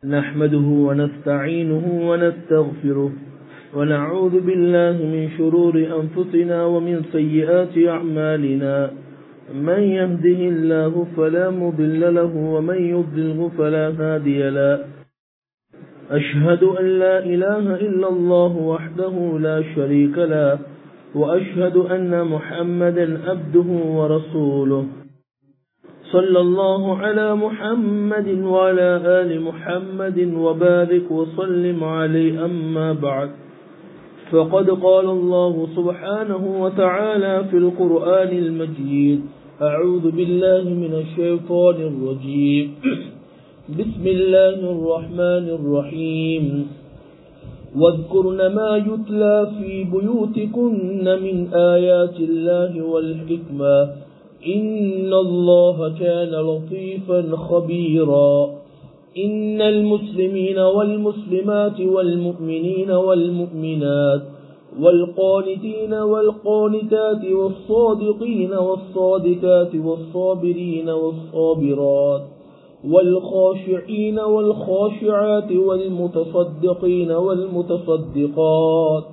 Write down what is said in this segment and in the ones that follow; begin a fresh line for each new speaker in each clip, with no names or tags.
نحمده ونستعينه ونستغفره ونعوذ بالله من شرور أنفسنا ومن سيئات أعمالنا من يهده الله فلا مضل له ومن يضلله فلا هادي له أشهد أن لا إله إلا الله وحده لا شريك له وأشهد أن محمدا عبده ورسوله صلى الله على محمد وعلى آل محمد وبارك وسلم عليه أما بعد فقد قال الله سبحانه وتعالى في القرآن المجيد أعوذ بالله من الشيطان الرجيم بسم الله الرحمن الرحيم واذكرن ما يتلى في بيوتكن من آيات الله والحكمة إن الله كان لطيفا خبيرا إن المسلمين والمسلمات والمؤمنين والمؤمنات والقانتين والقانتات والصادقين والصادقات والصابرين والصابرات والخاشعين والخاشعات والمتصدقين والمتصدقات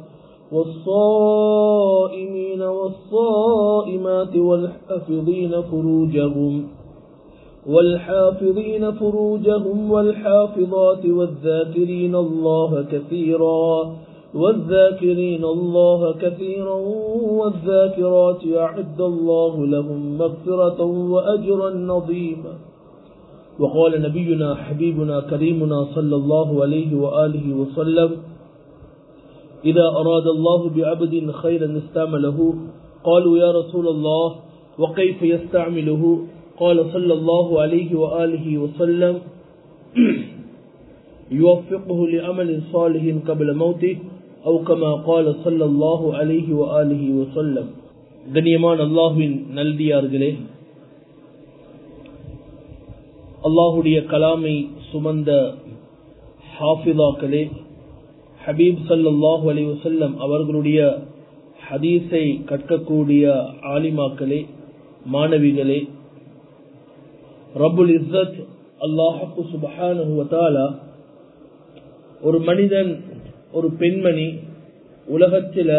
والصائمين والصائمات والحافظين فروجهم والحافظين فروجهم والحافظات والذاكرين الله كثيرا والذاكرين الله كثيرا والذاكرات أعد الله لهم مغفرة وأجرا نظيما وقال نبينا حبيبنا كريمنا صلى الله عليه وآله وسلم إذا أراد الله بعبد خيرا استعمله قالوا يا رسول الله وكيف يستعمله قال صلى الله عليه وآله وسلم يوفقه لعمل صالح قبل موته أو كما قال صلى الله عليه وآله وسلم கண்ணியமான அல்லாஹுவின் நல்தியார்களே அல்லாஹுடைய கலாமை சுமந்த ஹாஃபிதாக்களே ஹபீப் சல்லாஹூ அலி வசல்லம் அவர்களுடைய ஹதீஸை கற்கக்கூடிய ஆலிமாக்களே மாணவிகளே ரபுல் இஸ்ஸத் அல்லாஹு சுபஹானுவத்தாலா ஒரு மனிதன் ஒரு பெண்மணி உலகத்தில்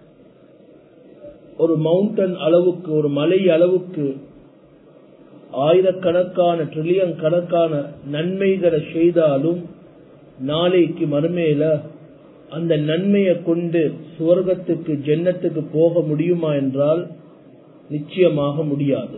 ஒரு மவுண்டன் அளவுக்கு ஒரு மலை அளவுக்கு ஆயிரக்கணக்கான ட்ரில்லியன் கணக்கான நன்மைகளை செய்தாலும் நாளைக்கு மறுமையில அந்த நன்மையை கொண்டு சுவர்க்கத்துக்கு ஜென்னத்துக்கு போக முடியுமா என்றால் நிச்சயமாக முடியாது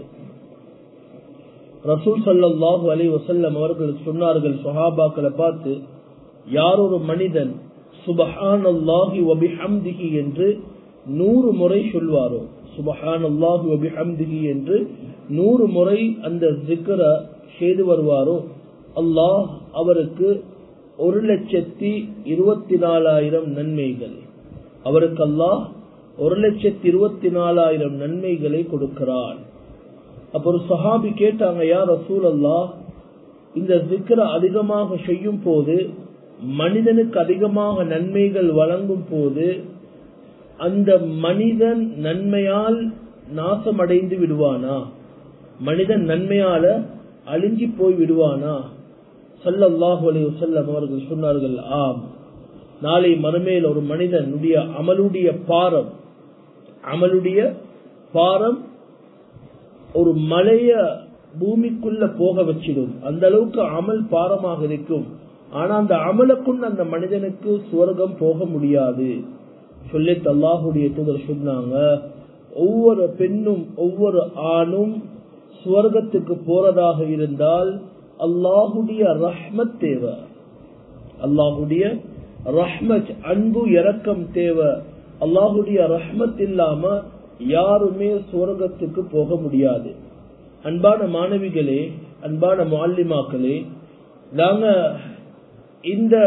ரசூல் சல்லாஹூ அலி வசல்லம் அவர்கள் சொன்னார்கள் சொஹாபாக்களை பார்த்து யார் ஒரு மனிதன் சுபஹான் அல்லாஹி வபிஹம்திகி என்று நூறு முறை சொல்வாரோ சுபஹான் அல்லாஹி வபிஹம்திகி என்று நூறு முறை அந்த ஜிக்கரை செய்து வருவாரோ அல்லாஹ் அவருக்கு ஒரு லட்சத்தி இருபத்தி நாலாயிரம் நன்மைகள் அவருக்கு அல்லாஹ் ஒரு லட்சத்தி இருபத்தி நாலாயிரம் நன்மைகளை கொடுக்கிறான் அப்ப ஒரு சஹாபி கேட்டாங்க யார் ரசூல் அல்லாஹ் இந்த ஜிக்கரை அதிகமாக செய்யும் போது மனிதனுக்கு அதிகமாக நன்மைகள் வழங்கும் போது அந்த மனிதன் நன்மையால் நாசமடைந்து விடுவானா மனிதன் நன்மையால அழிஞ்சி போய் விடுவானா சல்லல்லாஹு அலைஹி வஸல்லம் அவர்கள் சொன்னார்கள் ஆம் நாளை மறுமையில் ஒரு மனிதனுடைய அமலுடைய பாரம் அமலுடைய பாரம் ஒரு மலைய பூமிக்குள்ள போக வச்சிடும் அந்த அளவுக்கு அமல் பாரமாக இருக்கும் ஆனா அந்த அமலுக்குள்ள அந்த மனிதனுக்கு சுவர்க்கம் போக முடியாது சொல்லிட்டு அல்லாஹுடைய தூதர் சொன்னாங்க ஒவ்வொரு பெண்ணும் ஒவ்வொரு ஆணும் சுவர்க்கத்துக்கு போறதாக இருந்தால் அல்லாஹுடைய ரஹ்மத் தேவை அல்லாஹுடைய ரஹ்மத் அன்பு இரக்கம் தேவை அல்லாஹுடைய ரஹ்மத் இல்லாம யாருமே சுவர்க்கத்துக்கு போக முடியாது அன்பான மாணவிகளே அன்பான மாலிமாக்களே நாங்க இந்த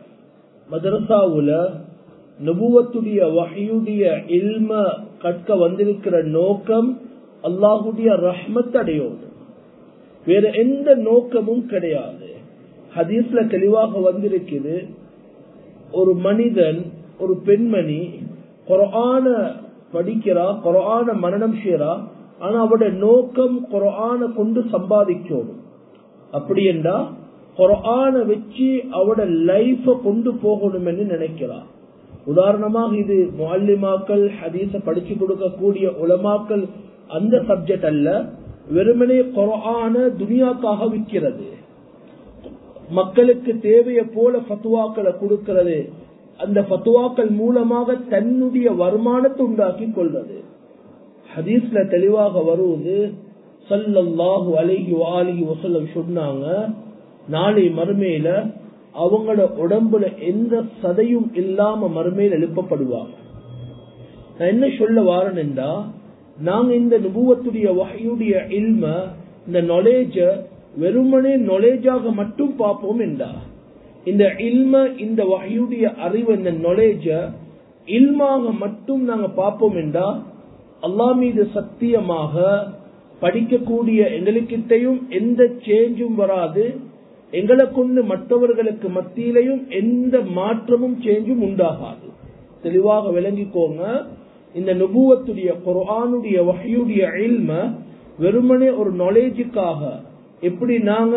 மதரசாவுல நபுவத்துடைய வகையுடைய இல்ம கற்க வந்திருக்கிற நோக்கம் அல்லாஹுடைய ரஹ்மத் அடையோடு வேற எந்த நோக்கமும் கிடையாது ஹதீஸ்ல தெளிவாக வந்திருக்குது ஒரு மனிதன் ஒரு பெண்மணி குரான படிக்கிறா குரான மரணம் செய்யறா ஆனா அவட நோக்கம் குரான கொண்டு சம்பாதிக்கணும் அப்படி என்றா குரான வச்சு அவட லைஃப கொண்டு போகணும் என்று நினைக்கிறார் உதாரணமாக இது முல்லிமாக்கள் ஹதீஸ படிச்சு கொடுக்கக்கூடிய உலமாக்கள் அந்த சப்ஜெக்ட் அல்ல வெறுமனே குரான துனியாக்காக விற்கிறது மக்களுக்கு தேவையை போல ஃபத்துவாக்களை கொடுக்கிறது அந்த ஃபத்துவாக்கள் மூலமாக தன்னுடைய வருமானத்தை உண்டாக்கி கொள்வது ஹதீஸ்ல தெளிவாக வருவது சல்லல்லாஹு அலைஹி வாலிஹி வசல்லம் சொன்னாங்க நாளை மறுமையில அவங்களோட உடம்புல எந்த சதையும் இல்லாம மறுமையில் எழுப்பப்படுவாங்க நான் என்ன சொல்ல வாரேன்டா நாங்க இந்த நுபுவத்துடைய வகையுடைய இல்ம இந்த நாலேஜ வெறுமனே நாலேஜாக மட்டும் பார்ப்போம் என்றா இந்த இல்ம இந்த வகையுடைய அறிவு இந்த நாலேஜ இல்மாக மட்டும் நாங்க பார்ப்போம் என்றா அல்லா மீது சத்தியமாக படிக்கக்கூடிய எங்களுக்கிட்டையும் எந்த சேஞ்சும் வராது எங்களை கொண்டு மற்றவர்களுக்கு மத்தியிலையும் எந்த மாற்றமும் சேஞ்சும் உண்டாகாது தெளிவாக விளங்கிக்கோங்க இந்த நுபுவத்துடைய குரானுடைய வகையுடைய இல்ம வெறுமனே ஒரு நாலேஜுக்காக எப்படி நாங்க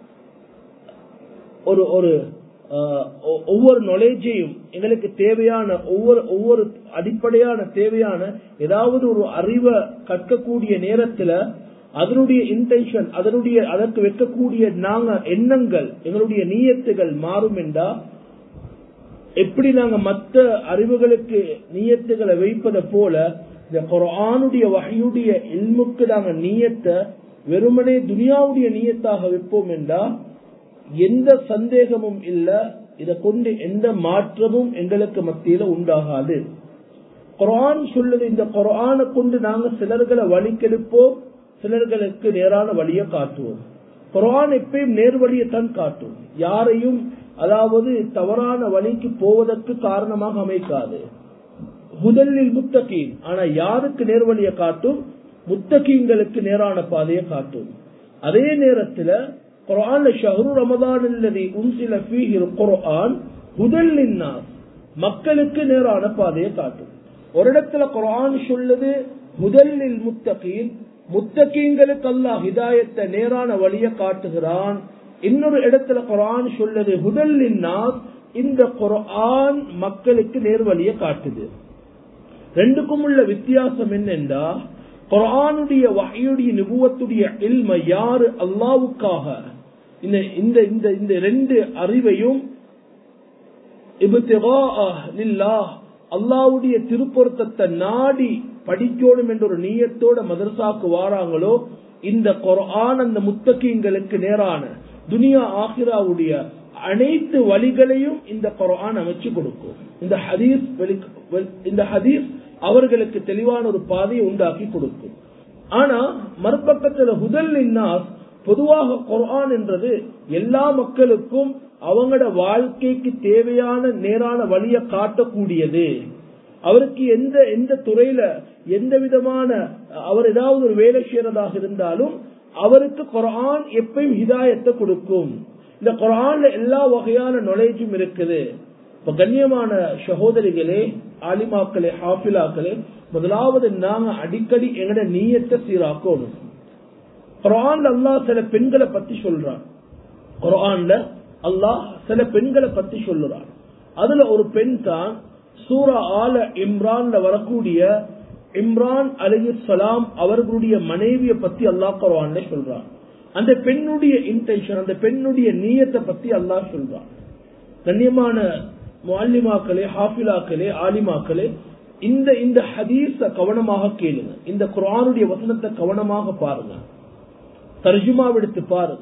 ஒரு ஒரு ஒவ்வொரு நாலேஜையும் எங்களுக்கு தேவையான ஒவ்வொரு ஒவ்வொரு அடிப்படையான தேவையான ஏதாவது ஒரு அறிவை கற்கக்கூடிய நேரத்துல அதனுடைய இன்டென்ஷன் அதனுடைய அதற்கு வைக்கக்கூடிய நாங்க எண்ணங்கள் எங்களுடைய நீயத்துகள் மாறும் என்றா எப்படி நாங்க மற்ற அறிவுகளுக்கு நீயத்துகளை வைப்பதை போல இந்த குரானுடைய வகையுடைய இல்முக்கு நாங்க நீயத்தை வெறுமனே துனியாவுடைய நீயத்தாக வைப்போம் என்றா எந்த சந்தேகமும் இல்ல இதை கொண்டு எந்த மாற்றமும் எங்களுக்கு மத்தியில உண்டாகாது குரான் சொல்லுது இந்த குரானை கொண்டு நாங்க சிலர்களை வழிக்கெடுப்போம் சிலர்களுக்கு நேரான வழியை காட்டுவோம் குரான் எப்பயும் நேர்வழியைத்தான் காட்டும் யாரையும் அதாவது தவறான வழிக்கு போவதற்கு காரணமாக அமைக்காது முதலில் முத்தகீன் ஆனா யாருக்கு நேர்வழியை காட்டும் முத்தகீன்களுக்கு நேரான பாதையை காட்டும் அதே நேரத்துல குரான் ஷஹரு ரமதான் அல்லது உன்சில ஃபீஹில் குரான் முதல் மக்களுக்கு நேரான பாதையை காட்டும் ஒரு இடத்துல குரான் சொல்லுது முதலில் முத்தகீன் முத்தகீங்களுக்கு அல்லாஹ் ஹிதாயத்தை நேரான வழியை காட்டுகிறான் இன்னொரு இடத்துல குரான் சொல்லுது முதலின் இந்த குரான் மக்களுக்கு நேர்வழியை காட்டுது ரெண்டுக்கும் உள்ள வித்தியாசம் என்னென்றா குரானுடைய வகையுடைய நிபுவத்துடைய இல்ம யாரு அல்லாவுக்காக இந்த இந்த இந்த இந்த ரெண்டு அறிவையும் அல்லாவுடைய திருப்பொருத்தத்தை நாடி படிக்கணும் என்ற ஒரு நீயத்தோட மதரசாக்கு வாராங்களோ இந்த குரான் அந்த முத்தகீங்களுக்கு நேரான துனியா ஆகிராவுடைய அனைத்து வழிகளையும் இந்த குரான் அமைச்சு கொடுக்கும் இந்த ஹதீஸ் இந்த ஹதீஸ் அவர்களுக்கு தெளிவான ஒரு பாதையை உண்டாக்கி கொடுக்கும் ஆனா மறுபக்கத்துல முதல் பொதுவாக குரான் என்றது எல்லா மக்களுக்கும் அவங்களோட வாழ்க்கைக்கு தேவையான நேரான வழியை காட்டக்கூடியது அவருக்கு எந்த எந்த துறையில எந்த விதமான அவர் ஏதாவது ஒரு வேலை செய்யறதாக இருந்தாலும் அவருக்கு குரான் எப்பயும் ஹிதாயத்தை கொடுக்கும் இந்த குரான்ல எல்லா வகையான நாலேஜும் இருக்குது இப்ப கண்ணியமான சகோதரிகளே ஆலிமாக்களே ஹாஃபிலாக்களே முதலாவது நாங்க அடிக்கடி எங்கட நீயத்தை சீராக்கணும் குரான்ல அல்லாஹ் சில பெண்களை பத்தி சொல்றான் குரான்ல அல்லாஹ் சில பெண்களை பத்தி சொல்லுறான் அதுல ஒரு பெண் தான் சூரா ஆல இம்ரான்ல வரக்கூடிய இம்ரான் அலி சலாம் அவர்களுடைய மனைவியை பத்தி அல்லாஹ் குரான்ல சொல்றான் அந்த பெண்ணுடைய இன்டென்ஷன் அந்த பெண்ணுடைய நீயத்தை பத்தி அல்லாஹ் சொல்றான் கண்ணியமான மாலிமாக்களே ஹாஃபிலாக்களே ஆலிமாக்களே இந்த இந்த ஹதீஸ கவனமாக கேளுங்க இந்த குரானுடைய வசனத்தை கவனமாக பாருங்க தர்ஜுமாவெடுத்து பாருங்க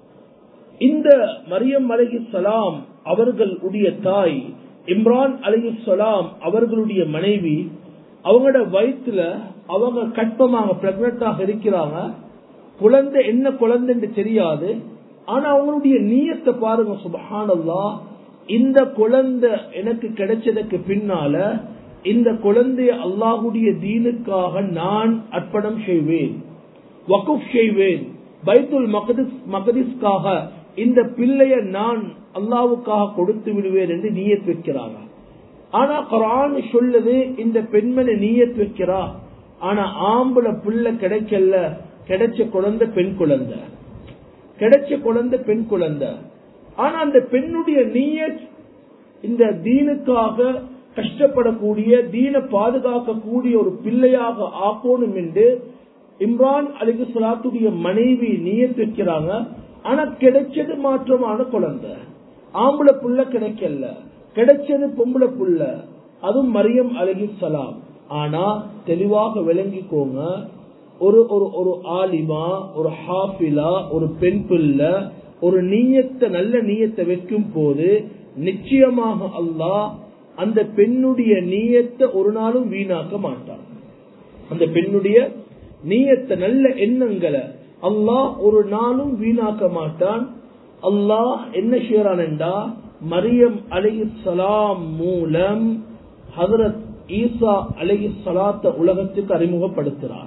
இந்த மரியம் அலகி சலாம் அவர்களுடைய தாய் இம்ரான் அலகி சலாம் அவர்களுடைய மனைவி அவங்களோட வயிற்றுல அவங்க கற்பமாக பிரெக்னண்டாக இருக்கிறாங்க குழந்தை என்ன குழந்தைன்னு தெரியாது ஆனா அவங்களுடைய நீயத்தை பாருங்க சுபஹானல்லா இந்த குழந்தை எனக்கு கிடைச்சதுக்கு பின்னால இந்த குழந்தைய அல்லாஹுடைய தீனுக்காக நான் அர்ப்பணம் செய்வேன் வகுப் செய்வேன் பைத்துல் மகதிஸ் மகதிஸ்காக இந்த பிள்ளைய நான் அல்லாவுக்காக கொடுத்து விடுவேன் என்று நீயத் வைக்கிறாங்க ஆனா குரான் சொல்லுது இந்த பெண்மணி நீயத் வைக்கிறா ஆனா ஆம்பளை பிள்ளை கிடைக்கல கிடைச்ச குழந்தை பெண் குழந்தை கிடைச்ச குழந்தை பெண் குழந்தை ஆனா அந்த பெண்ணுடைய நீயத் இந்த தீனுக்காக கஷ்டப்படக்கூடிய தீன பாதுகாக்கக்கூடிய ஒரு பிள்ளையாக ஆக்கணும் என்று இம்ரான் அலிகு சலாத்துடைய மனைவி நீயத் வைக்கிறாங்க ஆனா கிடைச்சது மாற்றமான குழந்தை ஆம்பளை புள்ள கிடைக்கல கிடைச்சது பொம்பளை புள்ள அதுவும் மரியம் அலகி சலாம் ஆனா தெளிவாக விளங்கிக்கோங்க ஒரு ஒரு ஒரு ஆலிமா ஒரு ஹாஃபிலா ஒரு பெண் பிள்ளை ஒரு நீயத்தை நல்ல நீயத்தை வைக்கும் போது நிச்சயமாக அல்லாஹ் அந்த பெண்ணுடைய நீயத்தை ஒரு நாளும் வீணாக்க மாட்டான் அந்த பெண்ணுடைய நீயத்தை நல்ல எண்ணங்களை அல்லாஹ் ஒரு நாளும் வீணாக்க மாட்டான் அல்லாஹ் என்ன செய்யறான் என்றா மரியம் அலகி சலாம் மூலம் ஹதரத் ஈசா அலகி சலாத்த உலகத்துக்கு அறிமுகப்படுத்துறான்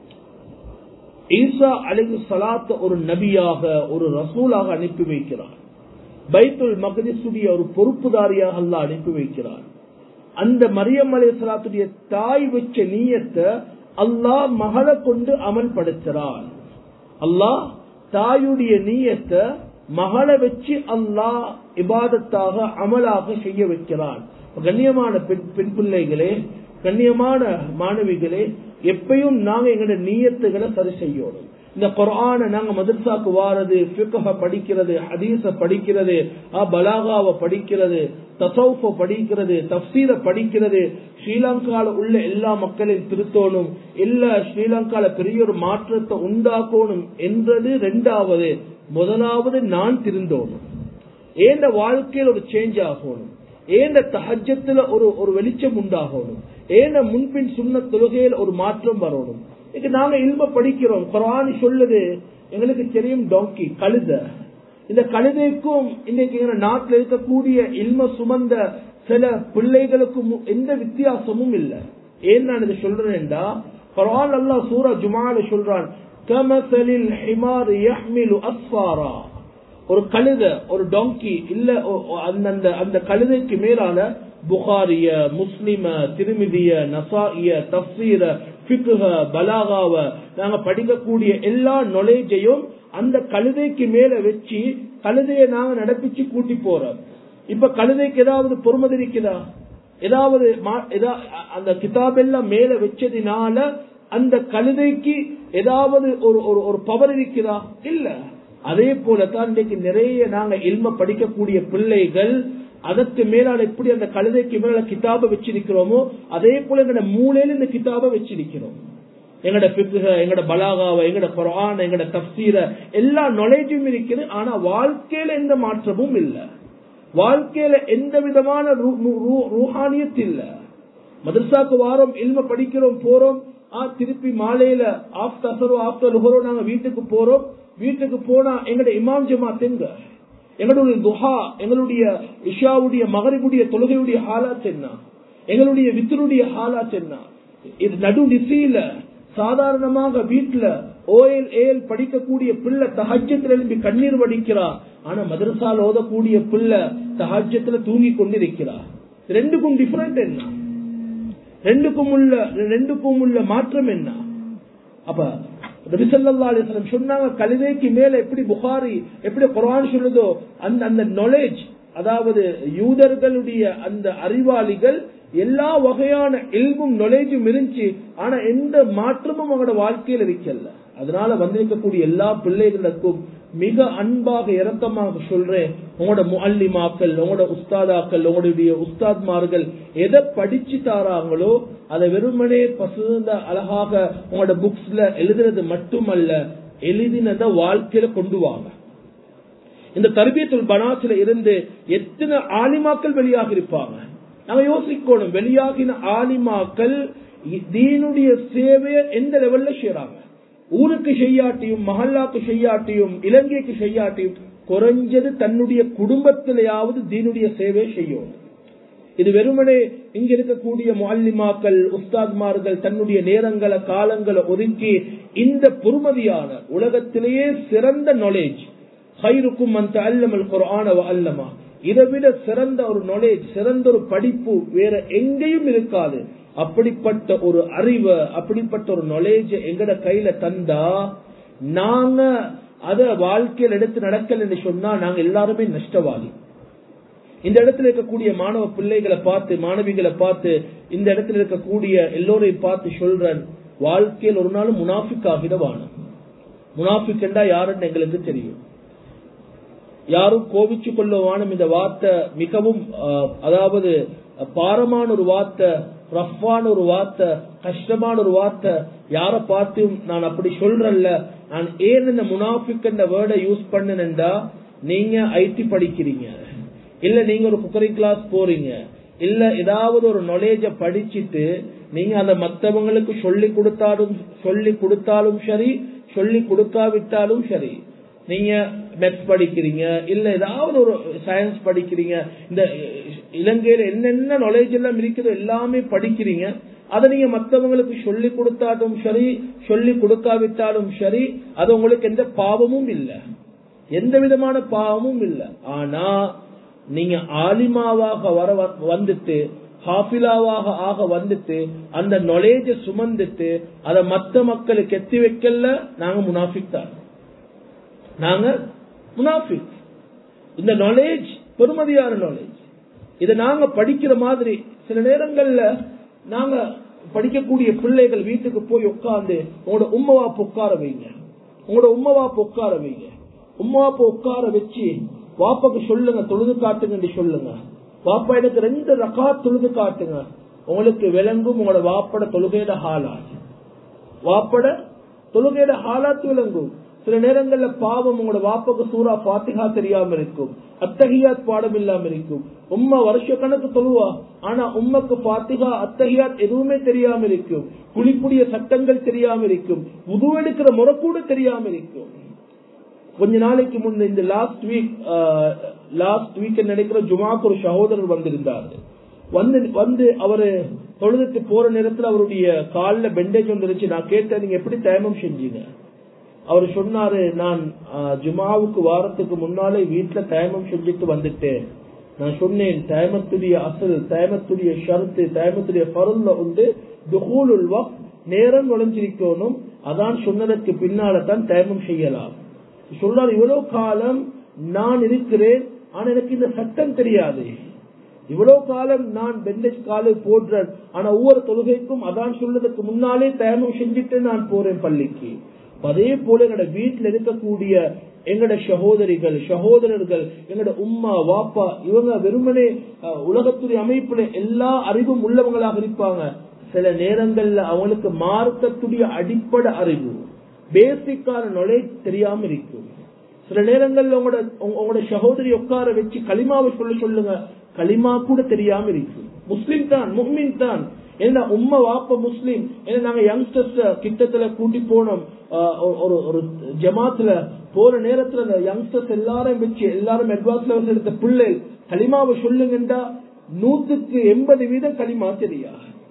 ஈசா அலகி சலாத்த ஒரு நபியாக ஒரு ரசூலாக அனுப்பி வைக்கிறார் பைத்துல் மகதிசுடைய ஒரு பொறுப்புதாரியாக அல்ல அனுப்பி வைக்கிறார் அந்த மரியம் அலி சலாத்துடைய தாய் வச்ச நீயத்தை அல்லாஹ் மகளை கொண்டு அமல்படுத்துறான் அல்லாஹ் தாயுடைய நீயத்தை மகளை வச்சு அல்லாஹ் இபாதத்தாக அமலாக செய்ய வைக்கிறான் கண்ணியமான பெண் பெண் பிள்ளைகளே கண்ணியமான மாணவிகளே எப்பயும் நாங்க எங்களோட நீயத்துகளை சரி செய்யணும் இந்த குரான நாங்க மதர்சாக்கு வாரது பிகஹ படிக்கிறது ஹதீஸ படிக்கிறது பலாகாவை படிக்கிறது தசௌஃப படிக்கிறது தப்சீர படிக்கிறது ஸ்ரீலங்கால உள்ள எல்லா மக்களையும் திருத்தோணும் எல்லா ஸ்ரீலங்கால பெரிய ஒரு மாற்றத்தை உண்டாக்கணும் என்றது ரெண்டாவது முதலாவது நான் திருந்தோணும் ஏந்த வாழ்க்கையில் ஒரு சேஞ்ச் ஆகணும் ஏந்த தஹஜத்துல ஒரு ஒரு வெளிச்சம் உண்டாகணும் ஏன முன்பின் சுண்ண தொழுகையில் ஒரு மாற்றம் வரணும் இன்னைக்கு நாங்க இல்ம படிக்கிறோம் குரான் சொல்லுது எங்களுக்கு தெரியும் டாங்கி கழுத இந்த கழுதைக்கும் இன்னைக்கு நாட்டில் இருக்கக்கூடிய இல்ம சுமந்த சில பிள்ளைகளுக்கும் எந்த வித்தியாசமும் இல்லை ஏன் நான் இதை சொல்றேன்டா குரான் அல்லா சூரா ஜுமால சொல்றான் கமசலில் ஹிமார் யஹ்மிலு அஸ்ஃபாரா ஒரு கழுத ஒரு டாங்கி இல்ல அந்த அந்த கழுதைக்கு மேலான புகாரிய முஸ்லிம திருமிதிய நசாயிய தப்சீர பிக்குக பலாகாவ நாங்க படிக்கக்கூடிய எல்லா நாலேஜையும் அந்த கழுதைக்கு மேல வச்சு கழுதைய நாங்க நடப்பிச்சு கூட்டி போறோம் இப்ப கழுதைக்கு ஏதாவது பொறுமதி இருக்குதா ஏதாவது அந்த கிதாபெல்லாம் மேல வச்சதினால அந்த கழுதைக்கு ஏதாவது ஒரு ஒரு பவர் இருக்குதா இல்ல அதே போலதான் இன்னைக்கு நிறைய நாங்க இல்ம படிக்கக்கூடிய பிள்ளைகள் அதற்கு மேலால எப்படி அந்த கழுதைக்கு மேல கிதாப வச்சிருக்கிறோமோ அதே போல எங்கட மூலையில இந்த கிதாப வச்சிருக்கிறோம் எங்கட பிக்குக எங்கட பலாகாவ எங்கட குரான் எங்கட தப்சீர எல்லா நாலேஜும் இருக்குது ஆனா வாழ்க்கையில எந்த மாற்றமும் இல்ல வாழ்க்கையில எந்த விதமான ரூஹானியத் இல்ல மதரசாக்கு வாரம் இல்ம படிக்கிறோம் போறோம் திருப்பி மாலையில ஆஃப்டர் அசரோ ஆஃப்டர் லுகரோ நாங்க வீட்டுக்கு போறோம் வீட்டுக்கு போனா எங்கட இமாம் ஜமாத் எங்க எங்களுடைய துஹா எங்களுடைய இஷாவுடைய மகரிபுடைய தொழுகையுடைய ஹாலாத் என்ன எங்களுடைய வித்தருடைய ஹாலாத் என்ன இது நடு நிசையில சாதாரணமாக வீட்டுல ஓஎல் ஏஎல் படிக்கக்கூடிய பிள்ளை தஹஜத்தில் எழுப்பி கண்ணீர் வடிக்கிறா ஆனா மதரசால் ஓதக்கூடிய பிள்ளை தஹஜத்துல தூங்கி கொண்டிருக்கிறா ரெண்டுக்கும் டிஃபரெண்ட் என்ன ரெண்டுக்கும் உள்ள ரெண்டுக்கும் உள்ள மாற்றம் என்ன அப்ப சொன்னாங்க கழுதைக்கு மேல எப்படி புகாரி எப்படி குரான் சொல்லுதோ அந்த அந்த நாலேஜ் அதாவது யூதர்களுடைய அந்த அறிவாளிகள் எல்லா வகையான இல்மும் நாலேஜும் இருந்துச்சு ஆனா எந்த மாற்றமும் அவங்களோட வாழ்க்கையில இருக்கல அதனால வந்திருக்கக்கூடிய எல்லா பிள்ளைகளுக்கும் மிக அன்பாக இரக்கமாக சொல்றேன் உங்களோட முல்லிமாக்கள் உங்களோட உஸ்தாதாக்கள் உங்களுடைய உஸ்தாத்மார்கள் எதை படிச்சு தாராங்களோ அதை வெறுமனே பசுந்த அழகாக உங்களோட புக்ஸ்ல எழுதுறது மட்டுமல்ல எழுதினத வாழ்க்கையில கொண்டு வாங்க இந்த தர்பியத்துல் பனாசில இருந்து எத்தனை ஆலிமாக்கள் வெளியாக இருப்பாங்க நாங்க யோசிக்கணும் வெளியாகின ஆலிமாக்கள் தீனுடைய சேவையை எந்த லெவல்ல செய்யறாங்க ஊருக்கு செய்யாட்டியும் மஹல்லாக்கு செய்யாட்டியும் இலங்கைக்கு செய்யாட்டியும் குறைஞ்சது தன்னுடைய குடும்பத்திலேயாவது தீனுடைய சேவை செய்யும் இது வெறுமனே இங்க இருக்கக்கூடிய மாலிமாக்கள் உஸ்தாத்மார்கள் தன்னுடைய நேரங்களை காலங்களை ஒதுக்கி இந்த பொறுமதியான உலகத்திலேயே சிறந்த நாலேஜ் ஹைருக்கும் அந்த அல்லமல் குரான அல்லமா இதை விட சிறந்த ஒரு நாலேஜ் சிறந்த ஒரு படிப்பு வேற எங்கேயும் இருக்காது அப்படிப்பட்ட ஒரு அறிவை அப்படிப்பட்ட ஒரு நாலேஜ் எங்கட கையில தந்தா நாங்க அத வாழ்க்கையில் எடுத்து நடக்கல் என்று சொன்னா நாங்க எல்லாருமே நஷ்டவாதி இந்த இடத்துல இருக்கக்கூடிய மாணவ பிள்ளைகளை பார்த்து மாணவிகளை பார்த்து இந்த இடத்துல இருக்கக்கூடிய எல்லோரையும் பார்த்து சொல்றேன் வாழ்க்கையில் ஒரு நாள் முனாஃபிக் ஆகிடவான முனாஃபிக் என்றா யாருன்னு எங்களுக்கு தெரியும் யாரும் கோபிச்சு கொள்ளவானும் இந்த வார்த்தை மிகவும் அதாவது பாரமான ஒரு வார்த்தை ரஃப்பான ஒரு வார்த்தை கஷ்டமான ஒரு வார்த்தை யார பார்த்தும் நான் அப்படி சொல்றேன்ல நான் ஏன் இந்த முனாஃபிக் என்ற வேர்டை யூஸ் பண்ணேன்டா நீங்க ஐடி படிக்கிறீங்க இல்ல நீங்க ஒரு குக்கரி கிளாஸ் போறீங்க இல்ல ஏதாவது ஒரு நாலேஜ படிச்சுட்டு நீங்க அந்த மத்தவங்களுக்கு சொல்லி கொடுத்தாலும் சொல்லி கொடுத்தாலும் சரி சொல்லி கொடுக்காவிட்டாலும் சரி நீங்க மெத்ஸ் படிக்கிறீங்க இல்ல ஏதாவது ஒரு சயின்ஸ் படிக்கிறீங்க இந்த இலங்கையில என்னென்ன நாலேஜ் எல்லாம் இருக்குதோ எல்லாமே படிக்கிறீங்க அதை நீங்க மத்தவங்களுக்கு சொல்லி கொடுத்தாலும் சரி சொல்லி கொடுக்காவிட்டாலும் சரி அது உங்களுக்கு எந்த பாவமும் இல்லை எந்த விதமான பாவமும் இல்லை ஆனா நீங்க ஆலிமாவாக வர வந்துட்டு ஹாஃபிலாவாக ஆக வந்துட்டு அந்த நாலேஜ சுமந்துட்டு அதை மத்த மக்களுக்கு எத்தி வைக்கல நாங்க முனாஃபிக் தான் நாங்க முனாஃபிக் இந்த நாலேஜ் பெருமதியான நாலேஜ் இதை நாங்க படிக்கிற மாதிரி சில நேரங்கள்ல நாங்க படிக்கக்கூடிய பிள்ளைகள் வீட்டுக்கு போய் உட்கார்ந்து உங்களோட உம்மவாப்பு உட்கார வைங்க உங்களோட உம்மவாப்பு உட்கார வைங்க உம்மாப்ப உட்கார வச்சு வாப்பாக்கு சொல்லுங்க தொழுது காட்டுங்க சொல்லுங்க வாப்பா எனக்கு ரெண்டு ரகா தொழுது காட்டுங்க உங்களுக்கு விளங்கும் உங்களோட வாப்பட தொழுகையிட ஹாலாத் வாப்பட தொழுகையிட ஹாலாத் விளங்கும் சில நேரங்கள்ல பாவம் உங்களோட வாப்பாக்கு சூறா பாத்திகா தெரியாம இருக்கும் அத்தகையாத் பாடம் இல்லாம இருக்கும் உம்மா வருஷ கணக்கு தொழுவா ஆனா உம்மக்கு பாத்திகா அத்தகையாத் எதுவுமே தெரியாம இருக்கும் குளிப்புடைய சட்டங்கள் தெரியாம இருக்கும் உது எடுக்கிற முறக்கூட தெரியாம இருக்கும் கொஞ்ச நாளைக்கு முன்ன இந்த லாஸ்ட் வீக் லாஸ்ட் வீக் நினைக்கிற ஜுமாக்கு ஒரு சகோதரர் வந்திருந்தார் வந்து வந்து அவரு தொழுதுட்டு போற நேரத்துல அவருடைய காலில் பெண்டேஜ் வந்துருச்சு நான் கேட்டேன் நீங்க எப்படி தயமம் செஞ்சீங்க அவர் சொன்னாரு நான் ஜுமாவுக்கு வாரத்துக்கு முன்னாலே வீட்டுல தயமம் செஞ்சுட்டு வந்துட்டேன் நான் சொன்னேன் தயமத்துடைய அசல் தயமத்துடைய ஷரத்து தயமத்துடைய பருள்ல வந்து துகூலுல் வக் நேரம் நுழைஞ்சிருக்கணும் அதான் சொன்னதற்கு பின்னால தான் தயமம் செய்யலாம் சொல்றாரு இவ்வளவு காலம் நான் இருக்கிறேன் ஆனா எனக்கு இந்த சட்டம் தெரியாது இவ்வளவு காலம் நான் பெண்டேஜ் காலை போடுறேன் ஆனா ஒவ்வொரு தொழுகைக்கும் அதான் சொல்றதுக்கு முன்னாலே தயமம் செஞ்சுட்டு நான் போறேன் பள்ளிக்கு அதே போல எங்களோட வீட்டுல இருக்கக்கூடிய எங்கட சகோதரிகள் சகோதரர்கள் எங்கட உம்மா வாப்பா இவங்க வெறுமனே உலகத்துடைய அமைப்புல எல்லா அறிவும் உள்ளவங்களாக இருப்பாங்க சில நேரங்கள்ல அவங்களுக்கு மார்க்கத்துடைய அடிப்படை அறிவு பேசிக்கான நாலேஜ் தெரியாம இருக்கும் சில நேரங்கள்ல உங்களோட உங்களோட சகோதரி உட்கார வச்சு களிமாவை சொல்ல சொல்லுங்க களிமா கூட தெரியாம இருக்கு முஸ்லிம் தான் முஹ்மின் தான் ஏன்னா உம்மா வாப்ப முஸ்லீம் ஏன்னா நாங்க யங்ஸ்டர்ஸ் கிட்டத்துல கூட்டி போனோம் ஒரு ஒரு ஜமாத்துல போற நேரத்துல அந்த யங்ஸ்டர்ஸ் எல்லாரும் வச்சு எல்லாரும் அட்வான்ஸ் லெவல் எடுத்த பிள்ளை களிமாவை சொல்லுங்கண்டா நூத்துக்கு எண்பது வீதம் களிமா தெரியா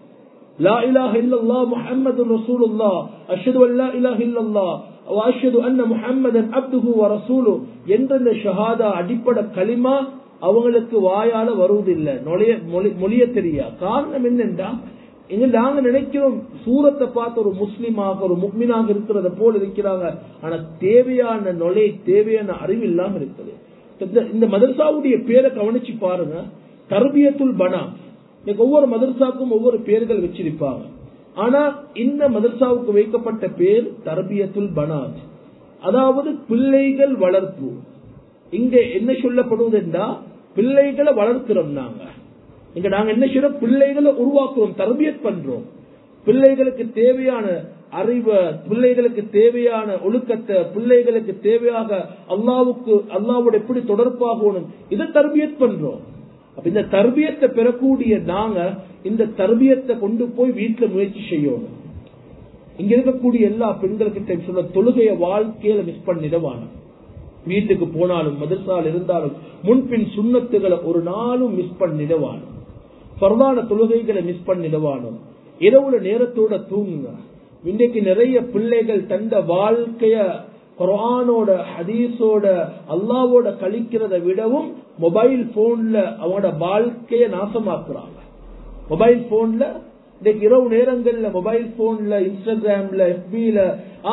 லா இலாஹ இல்லல்லா முஹம்மது ரசூலுல்லா அஷ்ஹது அல்லா இலாஹ இல்லல்லா வாஷது அன்ன முஹம்மதன் அப்துஹு வ ரசூலு என்ற இந்த ஷஹாதா அடிப்படை களிமா அவங்களுக்கு வாயால வருவதில்லை நுழைய மொழிய தெரியா காரணம் என்னென்றா இங்க நாங்க நினைக்கிறோம் சூரத்தை பார்த்து ஒரு முஸ்லீமாக ஒரு முக்மினாக இருக்கிறத போல இருக்கிறாங்க ஆனா தேவையான நொலை தேவையான அறிவு இல்லாம இருக்குது இந்த மதர்சாவுடைய பேரை கவனிச்சு பாருங்க தர்பியத்துல் பனா ஒவ்வொரு மதர்சாக்கும் ஒவ்வொரு பேர்கள் வச்சிருப்பாங்க ஆனா இந்த மதர்சாவுக்கு வைக்கப்பட்ட பேர் தர்பியத்துல் பனாத் அதாவது பிள்ளைகள் வளர்ப்பு இங்க என்ன சொல்லப்படுவது என்றா பிள்ளைகளை வளர்க்கிறோம் நாங்க இங்க நாங்க என்ன செய்யறோம் பிள்ளைகளை உருவாக்குறோம் தர்பியத் பண்றோம் பிள்ளைகளுக்கு தேவையான அறிவை பிள்ளைகளுக்கு தேவையான ஒழுக்கத்தை பிள்ளைகளுக்கு தேவையாக அல்லாவுக்கு அல்லாவோட எப்படி தொடர்பாகணும் இதை தர்பியத் பண்றோம் அப்ப இந்த தர்பியத்தை பெறக்கூடிய நாங்க இந்த தர்பியத்தை கொண்டு போய் வீட்டுல முயற்சி செய்யணும் இங்க இருக்கக்கூடிய எல்லா பெண்களுக்கிட்ட சொல்ல தொழுகைய வாழ்க்கையில மிஸ் பண்ணிடவான வீட்டுக்கு போனாலும் மதரசால் இருந்தாலும் முன்பின் சுண்ணத்துகளை ஒரு நாளும் மிஸ் பண்ணிடவானும் பரவான தொழுகைகளை மிஸ் பண்ணிடவானும் இரவுல நேரத்தோட தூங்குங்க இன்றைக்கு நிறைய பிள்ளைகள் தந்த வாழ்க்கைய குரானோட ஹதீஸோட அல்லாவோட கழிக்கிறத விடவும் மொபைல் போன்ல அவனோட வாழ்க்கைய நாசமாக்குறாங்க மொபைல் போன்ல இன்னைக்கு இரவு நேரங்கள்ல மொபைல் போன்ல இன்ஸ்டாகிராம்ல எஃபில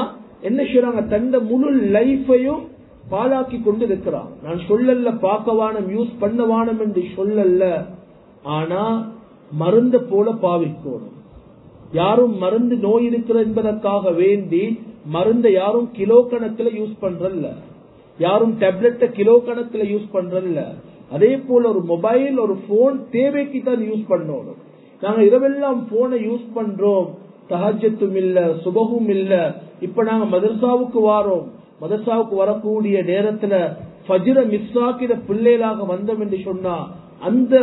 என்ன செய்யறாங்க தந்த முழு லைஃபையும் பாலாக்கி கொண்டு இருக்கிறான் நான் சொல்லல பார்க்க வானம் யூஸ் பண்ண வானம் என்று சொல்லல ஆனா மருந்த போல பாவிக்கணும் யாரும் மருந்து நோய் இருக்கிற என்பதற்காக வேண்டி மருந்த யாரும் கிலோ கணக்கில் யூஸ் பண்றல்ல யாரும் டேப்லெட்ட கிலோ கணக்கில் யூஸ் பண்றல்ல அதே போல ஒரு மொபைல் ஒரு போன் தேவைக்கு தான் யூஸ் பண்ணணும் நாங்க இரவெல்லாம் போனை யூஸ் பண்றோம் தஹஜத்தும் இல்ல சுபகும் இல்ல இப்ப நாங்க மதர்சாவுக்கு வாரோம் மதர்சாவுக்கு வரக்கூடிய நேரத்துல ஃபஜ்ர மிஸ் ஆக்கிற பிள்ளைகளாக வந்தோம் என்று சொன்னா அந்த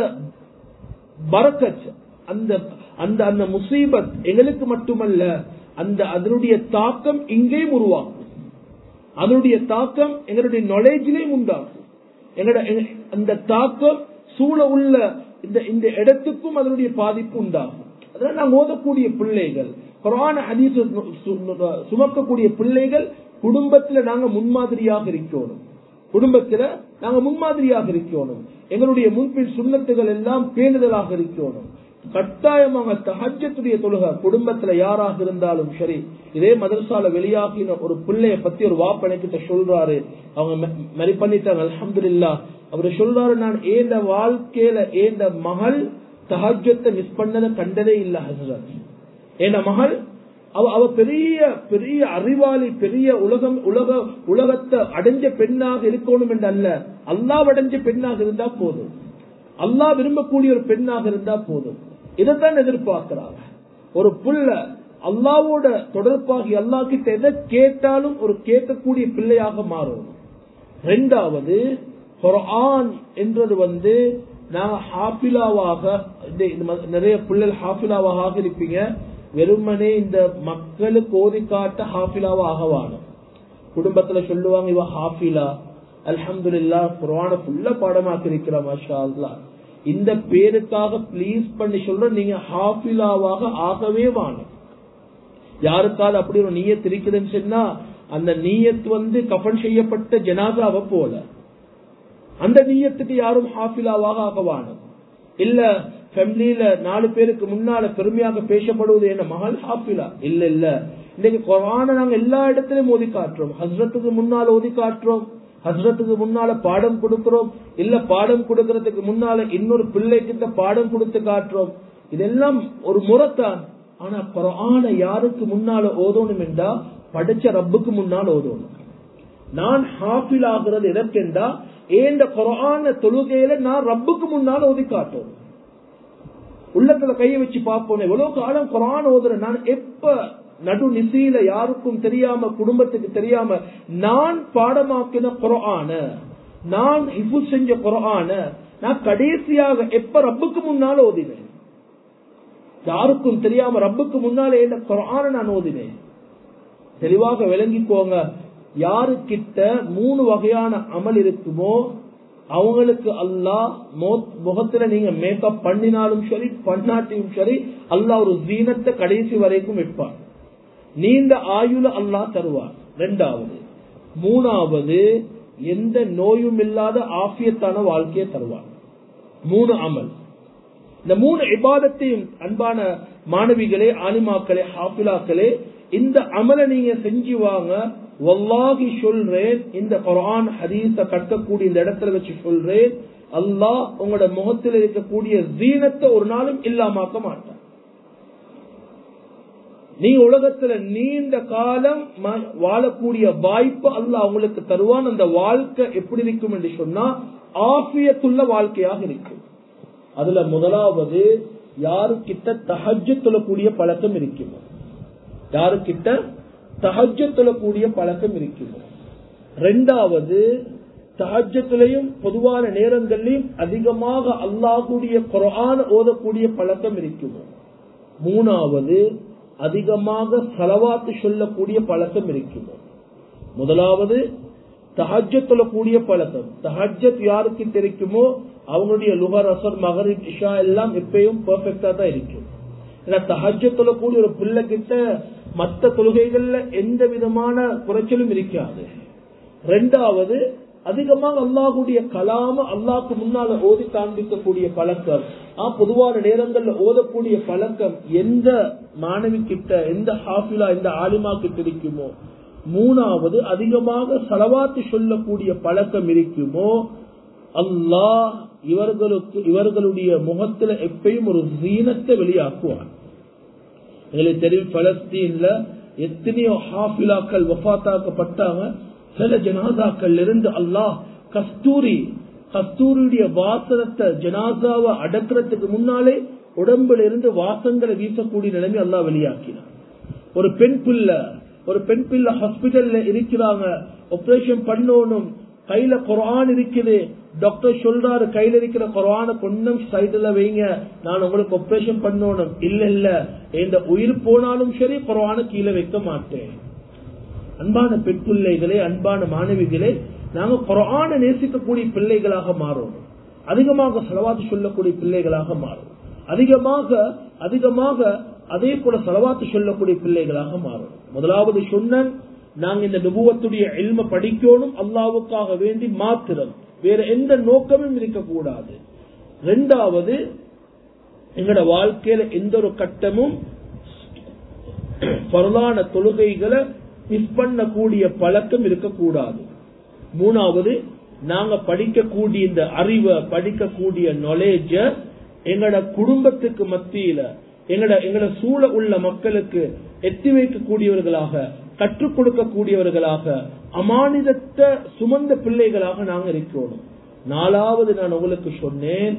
பரக்கத் அந்த அந்த அந்த முசீபத் எங்களுக்கு மட்டுமல்ல அந்த அதனுடைய தாக்கம் இங்கேயும் உருவாகும் அதனுடைய தாக்கம் எங்களுடைய நாலேஜிலையும் உண்டாகும் எங்களோட அந்த தாக்கம் சூழ உள்ள இந்த இந்த இடத்துக்கும் அதனுடைய பாதிப்பு உண்டாகும் அதனால நாங்க ஓதக்கூடிய பிள்ளைகள் குரான ஹதீஸ் சுமக்கக்கூடிய பிள்ளைகள் குடும்பத்துல நாங்க முன்மாதிரியாக இருக்கணும் குடும்பத்துல நாங்க முன்மாதிரியாக இருக்கணும் எங்களுடைய முன்பின் சுண்ணத்துகள் எல்லாம் பேணுதலாக இருக்கணும் கட்டாயமாக தஹஜத்துடைய தொழுகை குடும்பத்துல யாராக இருந்தாலும் சரி இதே மதரசால வெளியாகின ஒரு பிள்ளைய பத்தி ஒரு வாப்பனைக்கிட்ட சொல்றாரு அவங்க மறி பண்ணிட்டாங்க அலமதுல்லா அவரு சொல்றாரு நான் ஏந்த வாழ்க்கையில ஏந்த மகள் தஹஜத்தை மிஸ் பண்ணத கண்டதே இல்ல ஹசரத் ஏந்த மகள் அவ அவ பெரிய பெரிய அறிவாளி பெரிய உலகம் உலக உலகத்தை அடைஞ்ச பெண்ணாக இருக்கணும் என்று அல்ல அல்லாஹ் அடைஞ்ச பெண்ணாக இருந்தா போதும் அல்லாஹ் விரும்பக்கூடிய ஒரு பெண்ணாக இருந்தா போதும் இதைத்தான் எதிர்பார்க்கிறாங்க ஒரு புள்ள அல்லாவோட தொடர்பாகி அல்லா கிட்ட எதை கேட்டாலும் ஒரு கேட்கக்கூடிய பிள்ளையாக மாறும் ரெண்டாவது குரான் என்றது வந்து நான் ஹாஃபிலாவாக நிறைய பிள்ளைகள் ஹாஃபிலாவாக இருப்பீங்க வெறுமனே இந்த மக்களுக்கு ஓதி காட்ட ஹாஃபிலாவா ஆகவானும் குடும்பத்துல சொல்லுவாங்க இவ ஹாஃபிலா அல்ஹம்து இல்லா குரான ஃபுல்லா பாடமாக்கி இருக்கிற மாஷா அல்லா இந்த பேருக்காக பிளீஸ் பண்ணி சொல்ற நீங்க ஹாஃபிலாவாக ஆகவே வாணும் யாருக்காவது அப்படி ஒரு நீயத் இருக்குதுன்னு சொன்னா அந்த நீயத் வந்து கஃபன் செய்யப்பட்ட ஜனாதாவை போல அந்த நீயத்துக்கு யாரும் ஹாஃபிலாவாக ஆகவானும் இல்ல ஃபேமிலியில நாலு பேருக்கு முன்னால பெருமையாக பேசப்படுவது என்ன மகள் ஹாஃபிலா இல்ல இல்ல இன்னைக்கு குரான நாங்க எல்லா இடத்திலும் ஓதி காட்டுறோம் ஹஸ்ரத்துக்கு முன்னால் ஓதி காட்டுறோம் ஹஸ்ரத்துக்கு முன்னால பாடம் கொடுக்கிறோம் இல்ல பாடம் கொடுக்கறதுக்கு முன்னால இன்னொரு பிள்ளை கிட்ட பாடம் கொடுத்து காட்டுறோம் இதெல்லாம் ஒரு முறைத்தான் ஆனா குரான யாருக்கு முன்னால ஓதணும் என்றா படிச்ச ரப்புக்கு முன்னால் ஓதணும் நான் ஹாஃபில் ஆகிறது எதற்கென்றா ஏந்த குரான தொழுகையில நான் ரப்புக்கு முன்னால் ஓதி காட்டணும் உள்ளத்துல கைய வச்சு பார்ப்போம் எவ்வளவு காலம் குரான் ஓதுறேன் நான் எப்ப நடு நிசையில யாருக்கும் தெரியாம குடும்பத்துக்கு தெரியாம நான் பாடமாக்கின குரான நான் இஃபு செஞ்ச குரான நான் கடைசியாக எப்ப ரப்புக்கு முன்னால ஓதினேன் யாருக்கும் தெரியாம ரப்புக்கு முன்னால என்ன குரான நான் ஓதினேன் தெளிவாக விளங்கிக்கோங்க யாருக்கிட்ட மூணு வகையான அமல் இருக்குமோ அவங்களுக்கு அல்லாஹ் முகத்துல நீங்க மேக்கப் பண்ணினாலும் சரி பண்ணாட்டியும் சரி அல்லாஹ் ஒரு ஜீனத்தை கடைசி வரைக்கும் வைப்பார் நீண்ட ஆயுள அல்லாஹ் தருவார் ரெண்டாவது மூணாவது எந்த நோயும் இல்லாத ஆபியத்தான வாழ்க்கையை தருவார் மூணு அமல் இந்த மூணு இபாதத்தையும் அன்பான மாணவிகளே ஆலிமாக்களே ஹாஃபிலாக்களே இந்த அமலை நீங்க செஞ்சு வாங்க வல்லாகி சொல்றேன் இந்த குரான் ஹதீஸ கட்டக்கூடிய இந்த இடத்துல வச்சு சொல்றேன் அல்லாஹ் உங்களோட முகத்தில் இருக்கக்கூடிய ஜீனத்தை ஒரு நாளும் இல்லாமாக்க மாட்டான் நீ உலகத்துல நீண்ட காலம் வாழக்கூடிய வாய்ப்பு அல்லாஹ் உங்களுக்கு தருவான் அந்த வாழ்க்கை எப்படி இருக்கும் என்று சொன்னா ஆபியத்துள்ள வாழ்க்கையாக இருக்கும் அதுல முதலாவது யாருக்கிட்ட தஹஜ் தொழக்கூடிய பழக்கம் இருக்கும் யாருக்கிட்ட தஹஜ தொழக்கூடிய பழக்கம் இருக்கும் ரெண்டாவது தஹஜத்திலையும் பொதுவான நேரங்களிலும் அதிகமாக அல்லாஹுடைய குரான ஓதக்கூடிய பழக்கம் இருக்கும் மூணாவது அதிகமாக செலவாத்து சொல்லக்கூடிய பழக்கம் இருக்கும் முதலாவது தஹஜத் தொழக்கூடிய பழக்கம் தஹஜத் யாருக்கு தெரிக்குமோ அவங்களுடைய லுகர் அசர் மகரிப் இஷா எல்லாம் எப்பயும் பெர்ஃபெக்டா தான் இருக்கும் ஏன்னா தஹஜத் தொழக்கூடிய ஒரு பிள்ளை கிட்ட மற்ற தொழுகைகள்ல எந்த விதமான குறைச்சலும் இருக்காது ரெண்டாவது அதிகமாக அல்லாஹுடைய கலாம அல்லாஹ்க்கு முன்னால ஓதி காண்பிக்கக்கூடிய பழக்கம் பொதுவான நேரங்கள்ல ஓதக்கூடிய பழக்கம் எந்த மாணவி கிட்ட எந்த ஹாஃபிலா எந்த ஆலிமா கிட்ட இருக்குமோ மூணாவது அதிகமாக சலவாத்து சொல்லக்கூடிய பழக்கம் இருக்குமோ அல்லாஹ் இவர்களுக்கு இவர்களுடைய முகத்துல எப்பயும் ஒரு சீனத்தை வெளியாக்குவான் எங்களுக்கு தெரியும் பலஸ்தீன்ல எத்தனையோ ஹாஃபிலாக்கள் வஃத்தாக்கப்பட்டாங்க சில ஜனாதாக்கள் இருந்து அல்லாஹ் கஸ்தூரி கஸ்தூரியுடைய வாசனத்தை ஜனாசாவை அடக்கிறதுக்கு முன்னாலே உடம்புல இருந்து வாசங்களை வீசக்கூடிய நிலைமை அல்லாஹ் வெளியாக்கினான் ஒரு பெண் பிள்ளை ஒரு பெண் பிள்ளை ஹாஸ்பிட்டல்ல இருக்கிறாங்க ஆபரேஷன் பண்ணணும் கையில குரான் இருக்குது டாக்டர் சொல்றாரு கையில இருக்கிற குரான கொஞ்சம் சைடுல வைங்க நான் உங்களுக்கு ஆபரேஷன் பண்ணணும் இல்ல இல்ல இந்த உயிர் போனாலும் சரி குரான கீழே வைக்க மாட்டேன் அன்பான பெண் பிள்ளைகளே அன்பான மாணவிகளே நாங்க குரான நேசிக்கக்கூடிய பிள்ளைகளாக மாறணும் அதிகமாக செலவாத்து சொல்லக்கூடிய பிள்ளைகளாக மாறும் அதிகமாக அதிகமாக அதே போல செலவாத்து சொல்லக்கூடிய பிள்ளைகளாக மாறும் முதலாவது சொன்ன நாங்க இந்த நுபுவத்துடைய எல்ம படிக்கணும் அல்லாவுக்காக வேண்டி மாத்திரம் வேற எந்த நோக்கமும் இருக்கக்கூடாது ரெண்டாவது எங்களோட வாழ்க்கையில எந்த ஒரு கட்டமும் பரலான தொழுகைகளை மிஸ் பண்ணக்கூடிய பழக்கம் இருக்கக்கூடாது மூணாவது நாங்க படிக்கக்கூடிய இந்த அறிவை படிக்கக்கூடிய நாலேஜ எங்களோட குடும்பத்துக்கு மத்தியில எங்கட எங்கட சூழ உள்ள மக்களுக்கு எத்தி வைக்கக்கூடியவர்களாக கற்றுக் கொடுக்கக்கூடியவர்களாக அமானிதத்தை சுமந்த பிள்ளைகளாக நாங்க இருக்கிறோம் நாலாவது நான் உங்களுக்கு சொன்னேன்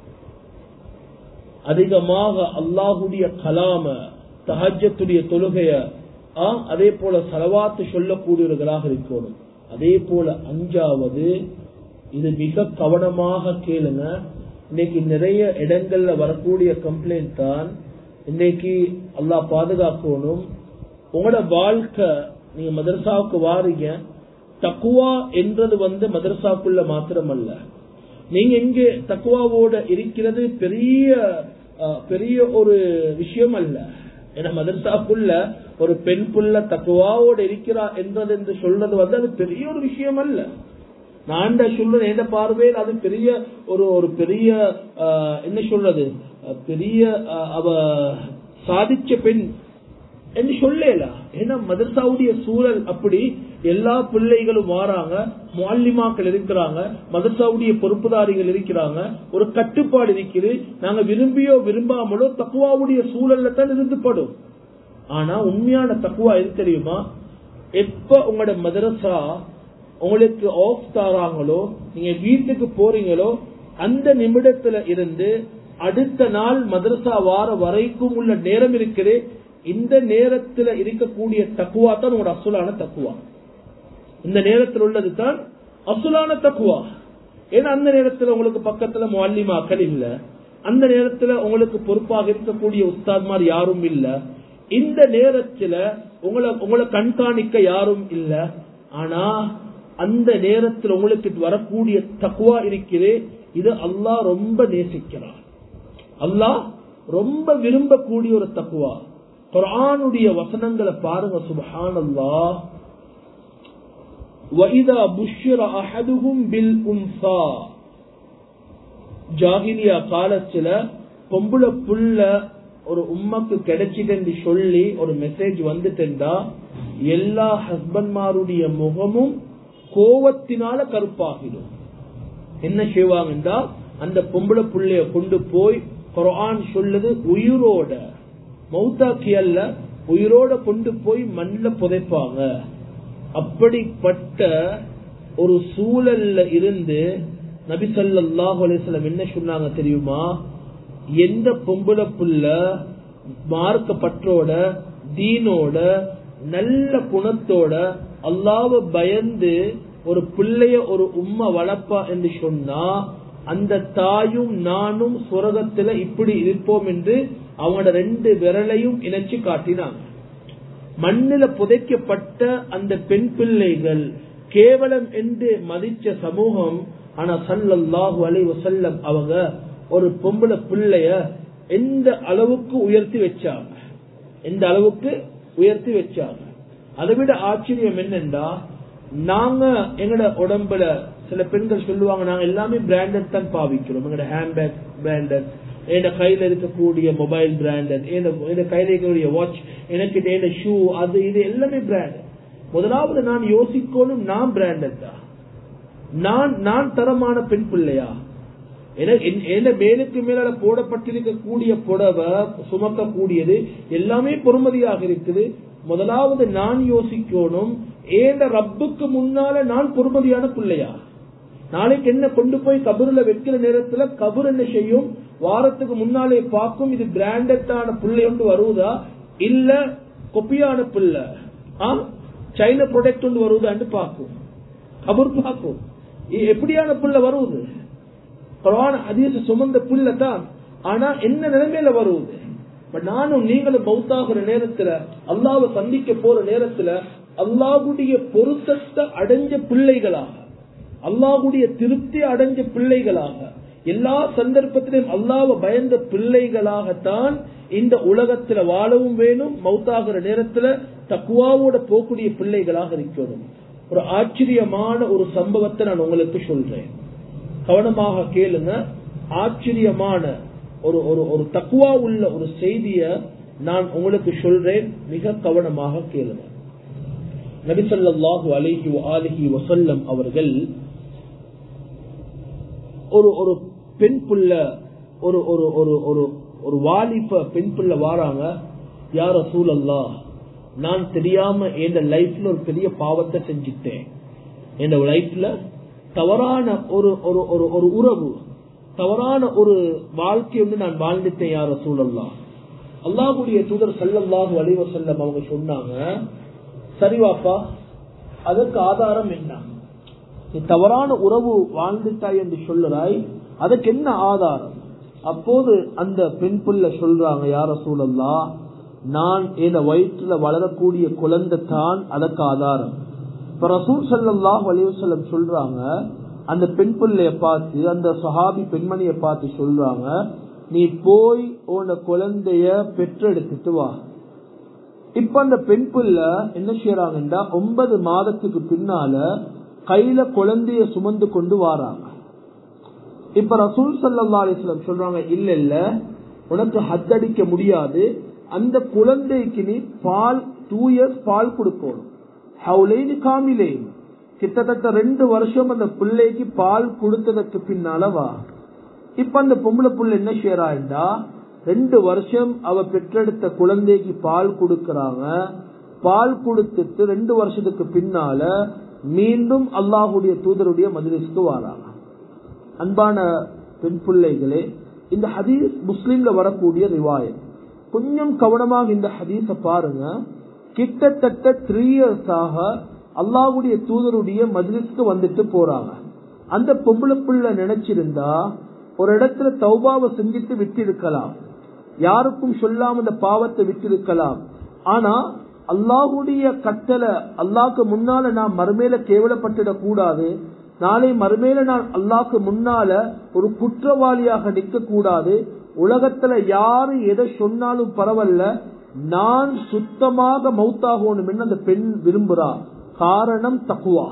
அதிகமாக அல்லாஹுடைய கலாம தஹஜத்துடைய தொழுகைய அதே போல செலவாத்து சொல்லக்கூடியவர்களாக இருக்கணும் அதே போல அஞ்சாவது இது மிக கவனமாக கேளுங்க இன்னைக்கு நிறைய இடங்கள்ல வரக்கூடிய கம்ப்ளைண்ட் தான் இன்னைக்கு அல்லா பாதுகாக்கணும் உங்களோட வாழ்க்கை நீங்க மதரசாவுக்கு வாரீங்க தக்குவா என்றது வந்து மதரசாக்குள்ள மாத்திரம் அல்ல நீங்க இங்க தக்குவாவோட இருக்கிறது பெரிய பெரிய ஒரு விஷயம் அல்ல ஏன்னா மதரசாக்குள்ள ஒரு பெண் புள்ள தக்குவாவோட இருக்கிறா என்றது என்று சொல்றது வந்து அது பெரிய ஒரு விஷயம் அல்ல நான் சொல்றேன் எந்த பார்வையில் அது பெரிய ஒரு ஒரு பெரிய என்ன சொல்றது பெரிய அவ சாதிச்ச பெண் என்று சொல்லலாம் ஏன்னா மதரசாவுடைய சூழல் அப்படி எல்லா பிள்ளைகளும் வாராங்க மாலிமாக்கள் இருக்கிறாங்க மதரசாவுடைய பொறுப்புதாரிகள் இருக்கிறாங்க ஒரு கட்டுப்பாடு இருக்குது நாங்க விரும்பியோ விரும்பாமலோ தக்குவாவுடைய சூழல்ல தான் இருந்துப்படும் ஆனா உண்மையான தக்குவா எது தெரியுமா எப்ப உங்களோட மதரசா உங்களுக்கு ஆஃப் தாராங்களோ நீங்க வீட்டுக்கு போறீங்களோ அந்த நிமிடத்துல இருந்து அடுத்த நாள் மதரசா வார வரைக்கும் உள்ள நேரம் இருக்குது இந்த நேரத்துல இருக்கக்கூடிய தக்குவா தான் உங்களோட அசுலான தக்குவா இந்த நேரத்தில் உள்ளது தான் அசுலான தக்குவா ஏன்னா அந்த நேரத்துல உங்களுக்கு பக்கத்துல மல்லிமாக்கள் இல்ல அந்த நேரத்துல உங்களுக்கு பொறுப்பாக இருக்கக்கூடிய உஸ்தாத்மார் யாரும் இல்ல இந்த நேரத்துல உங்களை உங்களை கண்காணிக்க யாரும் இல்ல ஆனா அந்த நேரத்தில் உங்களுக்கு வரக்கூடிய தக்குவா இருக்குது இது அல்லாஹ் ரொம்ப நேசிக்கிறார் அல்லாஹ் ரொம்ப விரும்பக்கூடிய ஒரு தக்குவா குரானுடைய வசனங்களை பாருங்க சுபஹான் அல்லாஹ் وَإِذَا بُشِّرَ أَحَدُهُمْ بِالْأُنْثَى ஜாகிலியா காலத்துல பொம்புல புள்ள ஒரு உம்மக்கு கிடைச்சிட்டு சொல்லி ஒரு மெசேஜ் வந்துட்டா எல்லா ஹஸ்பண்ட்மாருடைய முகமும் கோவத்தினால கருப்பாகிடும் என்ன செய்வாங்கன்றா அந்த பொம்பளை புள்ளைய கொண்டு போய் குரான் சொல்லுது உயிரோட மௌத்தாக்கி அல்ல உயிரோட கொண்டு போய் மண்ணில் புதைப்பாங்க அப்படிப்பட்ட ஒரு சூழல்ல இருந்து நபி சல்லாஹ் அலிஸ்லாம் என்ன சொன்னாங்க தெரியுமா எந்த பொம்பளை புள்ள மார்க்க பற்றோட தீனோட நல்ல குணத்தோட அல்லாவ பயந்து ஒரு பிள்ளைய ஒரு உம்மை வளர்ப்பா என்று சொன்னா அந்த தாயும் நானும் சுரகத்துல இப்படி இருப்போம் என்று அவங்களோட ரெண்டு விரலையும் இணைச்சு காட்டினாங்க மண்ணில புதைக்கப்பட்ட அந்த பெண் பிள்ளைகள் கேவலம் என்று மதிச்ச சமூகம் ஆனா சல்லல்லாஹு அலை வசல்லம் அவங்க ஒரு பொம்பளை பிள்ளைய எந்த அளவுக்கு உயர்த்தி வச்சாங்க எந்த அளவுக்கு உயர்த்தி வச்சாங்க அதை விட ஆச்சரியம் என்னண்டா நாங்க எங்கட உடம்புல சில பெண்கள் சொல்லுவாங்க நாங்க எல்லாமே பிராண்டட் தான் பாவிக்கிறோம் எங்கட ஹேண்ட்பேக் பிராண்டட் என் கையில இருக்கக்கூடிய மொபைல் பிராண்டட் என் கையில இருக்கக்கூடிய வாட்ச் எனக்கு என் ஷூ அது இது எல்லாமே பிராண்டட் முதலாவது நான் யோசிக்கணும் நான் பிராண்டட்டா நான் நான் தரமான பெண் பிள்ளையா என்ன மேலுக்கு மேல போடப்பட்டிருக்கக்கூடிய புடவை சுமக்கக்கூடியது எல்லாமே பொறுமதியாக இருக்குது முதலாவது நான் யோசிக்கணும் ஏண்ட ரப்புக்கு முன்னால நான் பொறுமதியான பிள்ளையா நாளைக்கு என்ன கொண்டு போய் கபருல வைக்கிற நேரத்துல கபர் என்ன செய்யும் வாரத்துக்கு முன்னாலே பார்க்கும் இது பிராண்டட்டான பிள்ளை ஒன்று வருவதா இல்ல கொப்பியான பிள்ளை சைனா ப்ராடக்ட் ஒன்று வருவதான்னு பார்க்கும் கபர் பார்க்கும் எப்படியான பிள்ளை வருவது குரான் அதிக சுமந்த பிள்ளை தான் ஆனா என்ன நிலைமையில வருவது நானும் நீங்களும் பௌத்தாகிற நேரத்துல அல்லாவை சந்திக்க போற நேரத்துல அல்லாவுடைய பொருத்தத்தை அடைஞ்ச பிள்ளைகளாக அல்லாஹுடைய திருப்தி அடைஞ்ச பிள்ளைகளாக எல்லா சந்தர்ப்பத்திலும் அல்லாவ பயந்த பிள்ளைகளாகத்தான் இந்த உலகத்துல வாழவும் வேணும் மௌத்தாகிற நேரத்துல தக்குவாவோட போகக்கூடிய பிள்ளைகளாக இருக்கணும் ஒரு ஆச்சரியமான ஒரு சம்பவத்தை நான் உங்களுக்கு சொல்றேன் கவனமாக கேளுங்க ஆச்சரியமான ஒரு ஒரு ஒரு தக்குவா உள்ள ஒரு செய்திய நான் உங்களுக்கு சொல்றேன் மிக கவனமாக கேளுங்க நபிசல்லாஹு அலிஹி ஆலிஹி வசல்லம் அவர்கள் ஒரு ஒரு பெண் புள்ள ஒரு ஒரு ஒரு ஒரு ஒரு வாலிப பெண் புள்ள வாராங்க யார சூழல்லா நான் தெரியாம என் லைஃப்ல ஒரு பெரிய பாவத்தை செஞ்சுட்டேன் என் லைஃப்ல தவறான ஒரு ஒரு ஒரு ஒரு உறவு தவறான ஒரு வாழ்க்கை வந்து நான் வாழ்ந்துட்டேன் யார சூழல்லா அல்லாஹுடைய தூதர் சல்லல்லாஹு அலைவ செல்லம் அவங்க சொன்னாங்க சரிவாப்பா அதற்கு ஆதாரம் என்ன நீ தவறான உறவு வாழ்ந்துட்டாய் என்று சொல்லுறாய் அதுக்கு என்ன ஆதாரம் அப்போது அந்த பெண் புள்ள சொல்றாங்க யார சூழல்லா நான் என் வயிற்றுல வளரக்கூடிய குழந்தை தான் அதற்கு ஆதாரம் இப்ப ரசூல் சல்லாஹ் அலிவசல்லம் சொல்றாங்க அந்த பெண் பிள்ளைய பார்த்து அந்த சஹாபி பெண்மணிய பார்த்து சொல்றாங்க நீ போய் உன குழந்தைய பெற்றெடுத்துட்டு வா இப்ப அந்த பெண் பிள்ளை என்ன செய்யறாங்கன்னா ஒன்பது மாதத்துக்கு பின்னால கையில குழந்தைய சுமந்து கொண்டு வாராங்க இப்ப ரசூல் சல்லா அலிஸ்லாம் சொல்றாங்க இல்ல இல்ல உனக்கு ஹத்தடிக்க முடியாது அந்த குழந்தைக்கு நீ பால் டூ இயர்ஸ் பால் கொடுக்கணும் ஹவுலைனு காமிலேன் கிட்டத்தட்ட ரெண்டு வருஷம் அந்த பிள்ளைக்கு பால் கொடுத்ததற்கு பின்னால வா இப்ப அந்த பொம்பளை புள்ள என்ன செய்யறாண்டா ரெண்டு வருஷம் அவ பெற்றெடுத்த குழந்தைக்கு பால் கொடுக்கறாங்க பால் கொடுத்துட்டு ரெண்டு வருஷத்துக்கு பின்னால மீண்டும் அல்லாஹுடைய தூதருடைய மஜ்லிஸ்க்கு வராங்க அன்பான பெண் பிள்ளைகளே இந்த ஹதீஸ் முஸ்லீம்ல வரக்கூடிய ரிவாயத் கொஞ்சம் கவனமாக இந்த ஹதீஸ பாருங்க கிட்டத்தட்ட த்ரீ இயர்ஸ் ஆக அல்லாஹுடைய தூதருடைய மஜ்லிஸ்க்கு வந்துட்டு போறாங்க அந்த பொம்பளை பிள்ளை நினைச்சிருந்தா ஒரு இடத்துல தௌபாவை செஞ்சுட்டு விட்டு இருக்கலாம் யாருக்கும் சொல்லாம இந்த பாவத்தை விட்டு இருக்கலாம் ஆனா அல்லாஹுடைய கட்டளை அல்லாஹ்க்கு முன்னால நான் மறுமையில கேவலப்பட்டுடக் கூடாது நாளை மறுமையில நான் அல்லாஹ்க்கு முன்னால ஒரு குற்றவாளியாக நிற்க கூடாது உலகத்துல யாரு எதை சொன்னாலும் பரவாயில்ல நான் சுத்தமாக மௌத்தாகணும் அந்த பெண் விரும்புறா காரணம் தக்குவா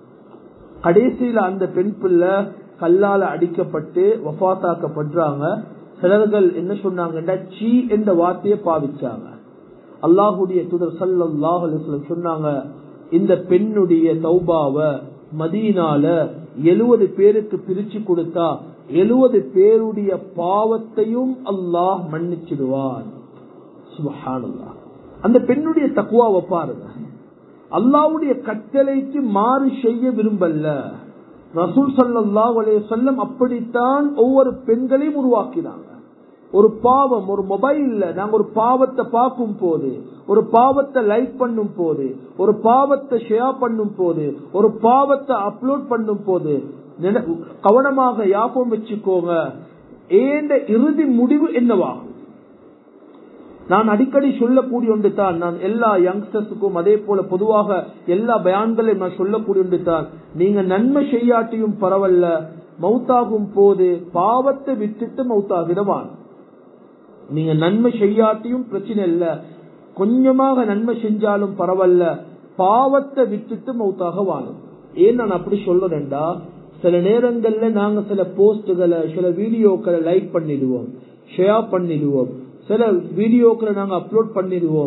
கடைசியில அந்த பெண் பிள்ளை கல்லால அடிக்கப்பட்டு வஃத்தாக்கப்படுறாங்க சிலர்கள் என்ன சொன்னாங்கன்னா சீ என்ற வார்த்தையை பாவிச்சாங்க அல்லாஹுடைய தூதர் சல்லாஹ் அலிஸ்லம் சொன்னாங்க இந்த பெண்ணுடைய தௌபாவ மதீனால எழுபது பேருக்கு பிரிச்சு கொடுத்தா எழுபது பேருடைய பாவத்தையும் அல்லாஹ் மன்னிச்சிடுவான் சுபஹானல்லா அந்த பெண்ணுடைய தக்குவாவை பாருங்க அல்லாவுடைய கட்டளைக்கு மாறு செய்ய விரும்பல ரசூல் சல்லா சொல்லம் அப்படித்தான் ஒவ்வொரு பெண்களையும் உருவாக்கினாங்க ஒரு பாவம் ஒரு மொபைல்ல நாங்க ஒரு பாவத்தை பார்க்கும் போது ஒரு பாவத்தை லைக் பண்ணும் போது ஒரு பாவத்தை ஷேர் பண்ணும் போது ஒரு பாவத்தை அப்லோட் பண்ணும் போது கவனமாக யாபம் வச்சுக்கோங்க ஏண்ட இறுதி முடிவு என்னவாகும் நான் அடிக்கடி சொல்லக்கூடிய ஒன்று தான் நான் எல்லா யங்ஸ்டர்ஸுக்கும் அதே போல பொதுவாக எல்லா பயான்களையும் நான் சொல்லக்கூடிய ஒன்று தான் நீங்க நன்மை செய்யாட்டியும் பரவல்ல மௌத்தாகும் போது பாவத்தை விட்டுட்டு மௌத்தாகிடவான் நீங்க நன்மை செய்யாட்டியும் பிரச்சனை இல்ல கொஞ்சமாக நன்மை செஞ்சாலும் பரவாயில்ல பாவத்தை விட்டுட்டு மௌத்தாக வாழும் ஏன் நான் அப்படி சொல்றேன்டா சில நேரங்கள்ல நாங்க சில போஸ்டுகளை சில வீடியோக்களை லைக் பண்ணிடுவோம் ஷேர் பண்ணிடுவோம் சில வீடியோக்களை நாங்க அப்லோட் பண்ணிடுவோம்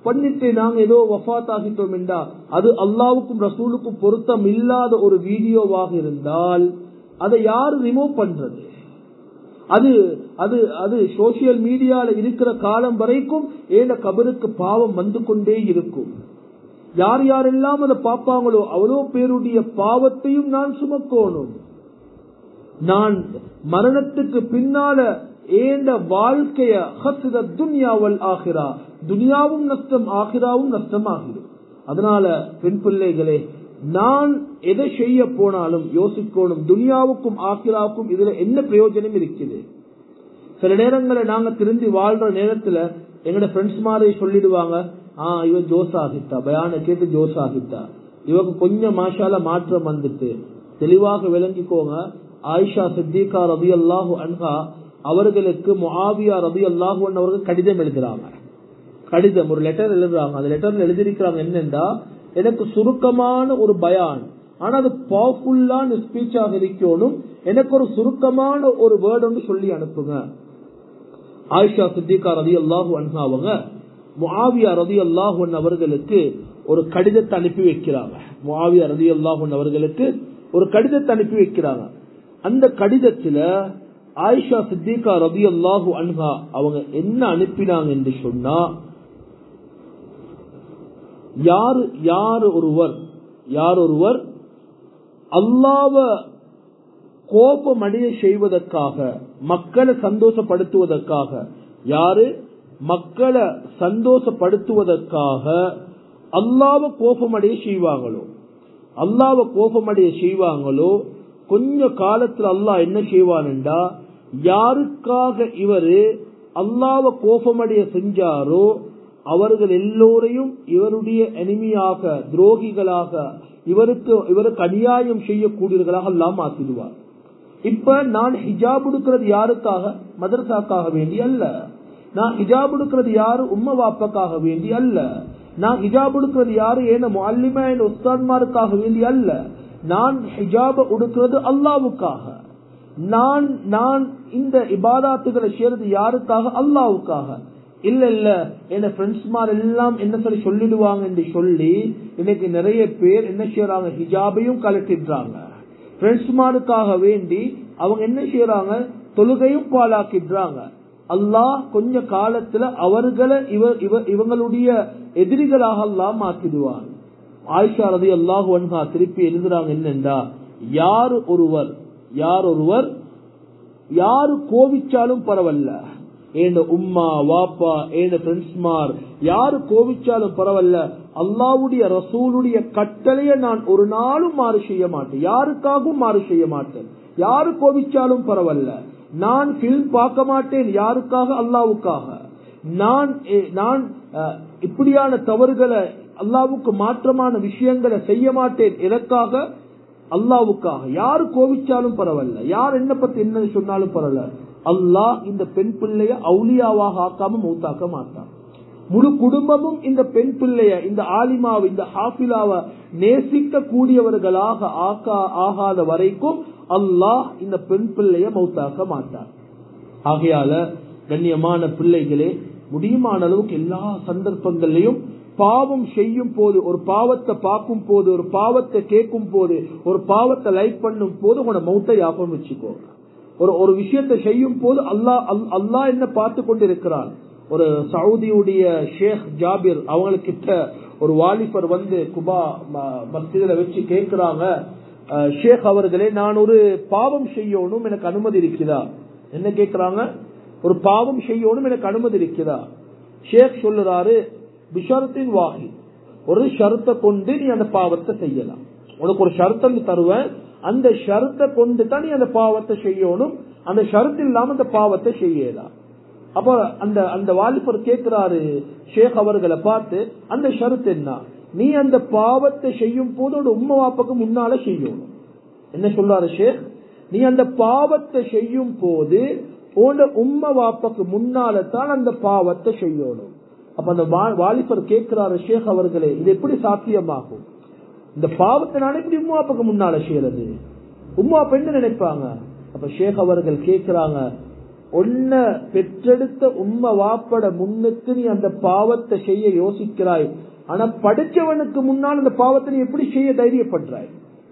பண்ணிட்டு நாங்க ஏதோ வஃத் ஆகிட்டோம் என்றா அது அல்லாவுக்கும் ரசூலுக்கும் பொருத்தம் இல்லாத ஒரு வீடியோவாக இருந்தால் அதை யாரு ரிமூவ் பண்றது அது அது அது சோசியல் மீடியால இருக்கிற காலம் வரைக்கும் ஏன கபருக்கு பாவம் வந்து கொண்டே இருக்கும் யார் யாரெல்லாம் அதை பார்ப்பாங்களோ அவ்வளோ பேருடைய பாவத்தையும் நான் சுமக்கோணும் நான் மரணத்துக்கு பின்னால ஏந்த வாழ்க்கைய துன்யாவல் ஆகிறா துனியாவும் நஷ்டம் ஆகிராவும் நஷ்டம் ஆகிடும் அதனால பெண் பிள்ளைகளே நான் எதை செய்ய போனாலும் யோசிக்கணும் துனியாவுக்கும் ஆக்கிராவுக்கும் இதுல என்ன பிரயோஜனம் இருக்குது சில நேரங்களை நாங்க திரும்பி வாழ்ற நேரத்துல எங்கட ஃப்ரெண்ட்ஸ் மாதிரி சொல்லிடுவாங்க ஆஹ் இவ ஜோஸ் ஆகிட்டா பயான கேட்டு ஜோஸ் ஆகிட்டா இவங்க கொஞ்சம் மாஷால மாற்றம் வந்துட்டு தெளிவாக விளங்கிக்கோங்க ஆயிஷா சித்திகா ரபி அல்லாஹு அன்ஹா அவர்களுக்கு முஆவியா ரபி அல்லாஹு அவர்கள் கடிதம் எழுதுறாங்க கடிதம் ஒரு லெட்டர் எழுதுறாங்க அந்த லெட்டர்ல எழுதியிருக்கிறாங்க என்னென்றா எனக்கு சுருக்கமான ஒரு பயான் ஆனா அது பவர்ஃபுல்லான ஸ்பீச்சாக இருக்கணும் எனக்கு ஒரு சுருக்கமான ஒரு வேர்டு ஒன்று சொல்லி அனுப்புங்க ஆயிஷா சித்திகா ரதி அல்லாஹு அன்ஹா அவங்க முஆவியா ரதி அல்லாஹு அவர்களுக்கு ஒரு கடிதத்தை அனுப்பி வைக்கிறாங்க முஆவியா ரதி அல்லாஹு அவர்களுக்கு ஒரு கடிதத்தை அனுப்பி வைக்கிறாங்க அந்த கடிதத்துல ஆயிஷா சித்திகா ரபி அல்லாஹு அன்ஹா அவங்க என்ன அனுப்பினாங்க என்று சொன்னா யாரு யார் ஒருவர் யார் ஒருவர் அல்லாவ கோபம் அடைய செய்வதற்காக மக்களை சந்தோஷப்படுத்துவதற்காக யாரு மக்களை சந்தோஷப்படுத்துவதற்காக அல்லாவ கோபமடைய செய்வாங்களோ அல்லாவ கோபமடைய செய்வாங்களோ கொஞ்ச காலத்துல அல்லாஹ் என்ன செய்வான்டா யாருக்காக இவரு அல்லாவ கோபமடைய செஞ்சாரோ அவர்கள் எல்லோரையும் இவருடைய எனிமியாக துரோகிகளாக இவருக்கு இவருக்கு அநியாயம் செய்யக்கூடியவர்களாக எல்லாம் மாத்திடுவார் இப்ப நான் ஹிஜாப் எடுக்கிறது யாருக்காக மதரசாக்காக வேண்டி அல்ல நான் ஹிஜாப் எடுக்கிறது யாரு உம்ம வாப்பக்காக வேண்டி அல்ல நான் ஹிஜாப் எடுக்கிறது யாரு ஏன முல்லிமா என் உஸ்தான்மாருக்காக வேண்டி அல்ல நான் ஹிஜாப உடுக்கிறது அல்லாவுக்காக நான் நான் இந்த இபாதாத்துகளை செய்யறது யாருக்காக அல்லாவுக்காக இல்ல இல்ல என்ன ஃப்ரெண்ட்ஸ்மார் எல்லாம் என்ன சொல்லி சொல்லிடுவாங்க என்று சொல்லி இன்னைக்கு நிறைய பேர் என்ன செய்யறாங்க ஹிஜாபையும் கலட்டிடுறாங்க ஃப்ரெண்ட்ஸ்மாருக்காக வேண்டி அவங்க என்ன செய்யறாங்க தொழுகையும் பாலாக்கிடுறாங்க அல்லாஹ் கொஞ்ச காலத்துல அவர்களை இவர் இவங்களுடைய எதிரிகளாக எல்லாம் மாத்திடுவான் ஆயிஷா ரதி அல்லாஹு அன்ஹா திருப்பி எழுதுறாங்க என்னண்டா யார் ஒருவர் யார் ஒருவர் யாரு கோவிச்சாலும் பரவாயில்ல ஏண்ட உம்மா வாப்பா ஏண்ட ஃப்ரெண்ட்ஸ்மார் யாரு கோவிச்சாலும் பரவாயில்ல அல்லாவுடைய ரசூலுடைய கட்டளைய நான் ஒரு நாளும் மாறு செய்ய மாட்டேன் யாருக்காகவும் மாறு செய்ய மாட்டேன் யாரு கோவிச்சாலும் பரவாயில்ல நான் பிலிம் பார்க்க மாட்டேன் யாருக்காக அல்லாவுக்காக நான் நான் இப்படியான தவறுகளை அல்லாவுக்கு மாற்றமான விஷயங்களை செய்ய மாட்டேன் எதற்காக அல்லாவுக்காக யாரு கோவிச்சாலும் பரவாயில்ல யார் என்ன பத்தி என்ன சொன்னாலும் பரவாயில்ல அல்லாஹ் இந்த பெண் பிள்ளைய அவுலியாவாக ஆக்காம மௌத்தாக்க மாட்டான் முழு குடும்பமும் இந்த பெண் பிள்ளைய இந்த ஆலிமாவை இந்த ஹாஃபிலாவை நேசிக்க கூடியவர்களாக ஆக்கா ஆகாத வரைக்கும் அல்லாஹ் இந்த பெண் பிள்ளைய மௌத்தாக்க மாட்டார் ஆகையால கண்ணியமான பிள்ளைகளே முடியுமான அளவுக்கு எல்லா சந்தர்ப்பங்கள்லையும் பாவம் செய்யும் போது ஒரு பாவத்தை பார்க்கும் போது ஒரு பாவத்தை கேட்கும் போது ஒரு பாவத்தை லைக் பண்ணும் போது உங்களோட மௌத்தை யாபம் வச்சுக்கோங்க ஒரு ஒரு விஷயத்தை செய்யும் போது அல்லாஹ் அல்லாஹ் என்ன பார்த்து கொண்டிருக்கிறான் ஒரு சவுதியுடைய ஷேக் ஜாபிர் அவங்களுக்கிட்ட ஒரு வாலிபர் வந்து குபா மஸ்தில வச்சு கேட்கிறாங்க ஷேக் அவர்களே நான் ஒரு பாவம் செய்யணும் எனக்கு அனுமதி இருக்குதா என்ன கேட்கிறாங்க ஒரு பாவம் செய்யணும் எனக்கு அனுமதி இருக்குதா ஷேக் சொல்லுறாரு பிஷரத்தின் வாகி ஒரு ஷருத்தை கொண்டு நீ அந்த பாவத்தை செய்யலாம் உனக்கு ஒரு ஷருத்தம் தருவேன் அந்த ஷருத்தை கொண்டு தான் நீ அந்த பாவத்தை செய்யணும் அந்த ஷருத்து இல்லாம அந்த பாவத்தை செய்யலாம் அப்ப அந்த அந்த வாலிபர் கேட்கிறாரு ஷேக் அவர்களை பார்த்து அந்த ஷருத்து என்ன நீ அந்த பாவத்தை செய்யும் போது ஒரு உண்மை வாப்புக்கு முன்னால செய்யணும் என்ன சொல்றாரு ஷேக் நீ அந்த பாவத்தை செய்யும் போது உன்னோட உண்மை வாப்பக்கு முன்னால தான் அந்த பாவத்தை செய்யணும் அப்ப அந்த வாலிபர் கேட்கிறாரு ஷேக் அவர்களே இது எப்படி சாத்தியமாகும் இந்த பாவத்தை நான் எப்படி உம்மாப்புக்கு முன்னால செய்யறது உம்மா பெண்ணு நினைப்பாங்க அப்ப ஷேக் அவர்கள் கேட்கிறாங்க ஒன்ன பெற்றெடுத்த உம்ம வாப்பட முன்னுக்கு நீ அந்த பாவத்தை செய்ய யோசிக்கிறாய் ஆனா படிச்சவனுக்கு முன்னால் அந்த பாவத்தை நீ எப்படி செய்ய தைரியப்படுறாய்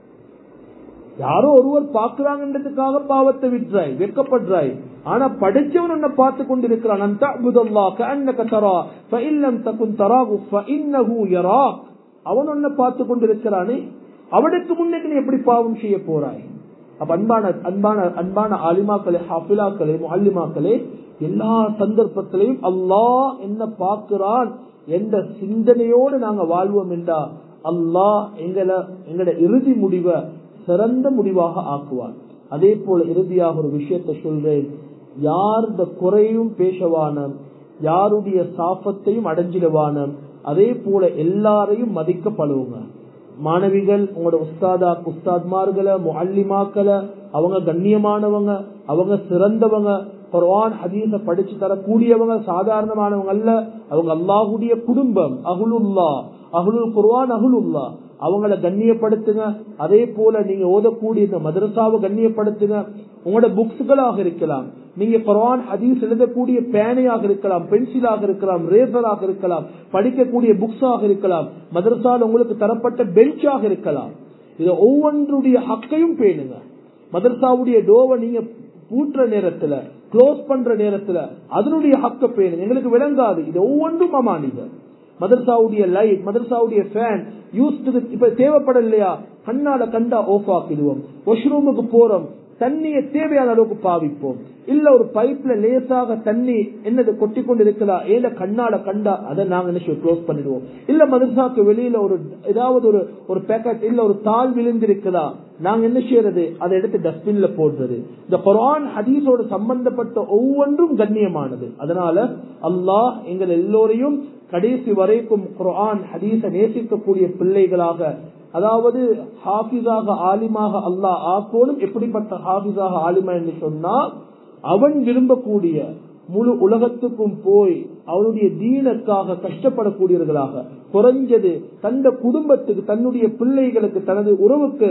யாரோ ஒருவர் பாக்குறாங்கன்றதுக்காக பாவத்தை விட்டுறாய் வெட்கப்படுறாய் ஆனா படிச்சவன் உன்னை பார்த்து கொண்டிருக்கிறான் அந்த அபுதல்லா கஅன்னக தரா ஃபஇல்லம் தகுன் தராஹு ஃபஇன்னஹு யராக் அவன் உன்னை பார்த்து கொண்டிருக்கிறானே அவனுக்கு முன்னுக்கு நீ எப்படி பாவம் செய்ய போறாய் அப்ப அன்பான அன்பான அன்பான ஆலிமாக்களே ஹாஃபிலாக்களே முஹல்லிமாக்களே எல்லா சந்தர்ப்பத்திலையும் அல்லாஹ் என்ன பார்க்கிறான் என்ற சிந்தனையோடு நாங்க வாழ்வோம் என்றா அல்லாஹ் எங்களை எங்களோட இறுதி முடிவை சிறந்த முடிவாக ஆக்குவான் அதே போல இறுதியாக ஒரு விஷயத்தை சொல்றேன் யார் இந்த குறையும் பேசவான யாருடைய சாபத்தையும் அடைஞ்சிடுவான அதே போல எல்லாரையும் மதிக்க பழவுங்க மாணவிகள் உங்களோட உஸ்தாதா உஸ்தாத்மார்களை முல்லிமாக்களை அவங்க கண்ணியமானவங்க அவங்க சிறந்தவங்க குர்ஆன் ஹதீஸ படிச்சு தரக்கூடியவங்க சாதாரணமானவங்க அல்ல அவங்க அல்லாஹுடைய குடும்பம் அகுலுல்லா அகுலுல் குர்ஆன் அகுலுல்லா அவங்கள கண்ணியப்படுத்துங்க அதே போல நீங்க ஓதக்கூடிய இந்த மதரசாவை கண்ணியப்படுத்துங்க உங்களோட புக்ஸ்களாக இருக்கலாம் நீங்க குரான் ஹதீஸ் எழுதக்கூடிய பேனையாக இருக்கலாம் பென்சிலாக இருக்கலாம் ரேசராக இருக்கலாம் படிக்கக்கூடிய புக்ஸாக இருக்கலாம் மதரசால உங்களுக்கு தரப்பட்ட பெஞ்சாக இருக்கலாம் இதை ஒவ்வொன்றுடைய ஹக்கையும் பேணுங்க மதரசாவுடைய டோவை நீங்க பூட்டுற நேரத்துல க்ளோஸ் பண்ற நேரத்துல அதனுடைய ஹக்க பேணுங்க எங்களுக்கு விளங்காது இது ஒவ்வொன்றும் அமானிதர் மதரசாவுடைய லைட் மதரசாவுடைய ஃபேன் யூஸ் இப்ப தேவைப்படலையா கண்ணால கண்டா ஆஃப் ஆக்கிடுவோம் வாஷ்ரூமுக்கு போறோம் தண்ணியை தேவையான அளவுக்கு பாவிப்போம் இல்ல ஒரு பைப்ல லேசாக தண்ணி என்னது கொட்டி கொண்டு இருக்கலாம் ஏல கண்ணால கண்டா அதை நாங்க என்ன க்ளோஸ் பண்ணிடுவோம் இல்ல மதரசாக்கு வெளியில ஒரு ஏதாவது ஒரு ஒரு பேக்கெட் இல்ல ஒரு தாள் விழுந்திருக்குதா நாங்க என்ன செய்யறது அதை எடுத்து டஸ்ட்பின்ல போடுறது இந்த குரான் ஹதீஸோட சம்பந்தப்பட்ட ஒவ்வொன்றும் கண்ணியமானது அதனால அல்லாஹ் எங்கள் எல்லோரையும் கடைசி வரைக்கும் குரான் ஹதீஸ நேசிக்கக்கூடிய பிள்ளைகளாக அதாவது ஹாஃபிஸாக ஆலிமாக அல்லாஹ் ஆக்கோனும் எப்படிப்பட்ட ஹாஃபிஸாக ஆலிமா என்று சொன்னா அவன் விரும்பக்கூடிய முழு உலகத்துக்கும் போய் அவனுடைய தீனக்காக கஷ்டப்படக்கூடியவர்களாக குறைஞ்சது தந்த குடும்பத்துக்கு தன்னுடைய பிள்ளைகளுக்கு தனது உறவுக்கு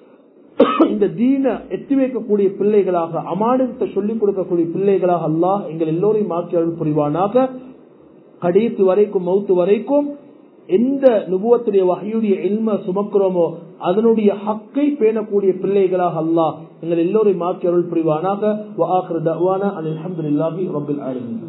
இந்த தீன எத்தி வைக்கக்கூடிய பிள்ளைகளாக அமானத்தை சொல்லிக் கொடுக்கக்கூடிய பிள்ளைகளாக அல்லாஹ் எங்கள் எல்லோரையும் மாற்றி அருள் புரிவானாக கடைசி வரைக்கும் மௌத்து வரைக்கும் எந்த நுபுவத்துடைய வகையுடைய எல்ம சுமக்கிறோமோ அதனுடைய ஹக்கை பேணக்கூடிய பிள்ளைகளாக அல்லாஹ் எங்கள் எல்லோரையும் மாற்றி அருள் புரிவானாக அலமதுல்லாஹி ரபில் ஆலமீன்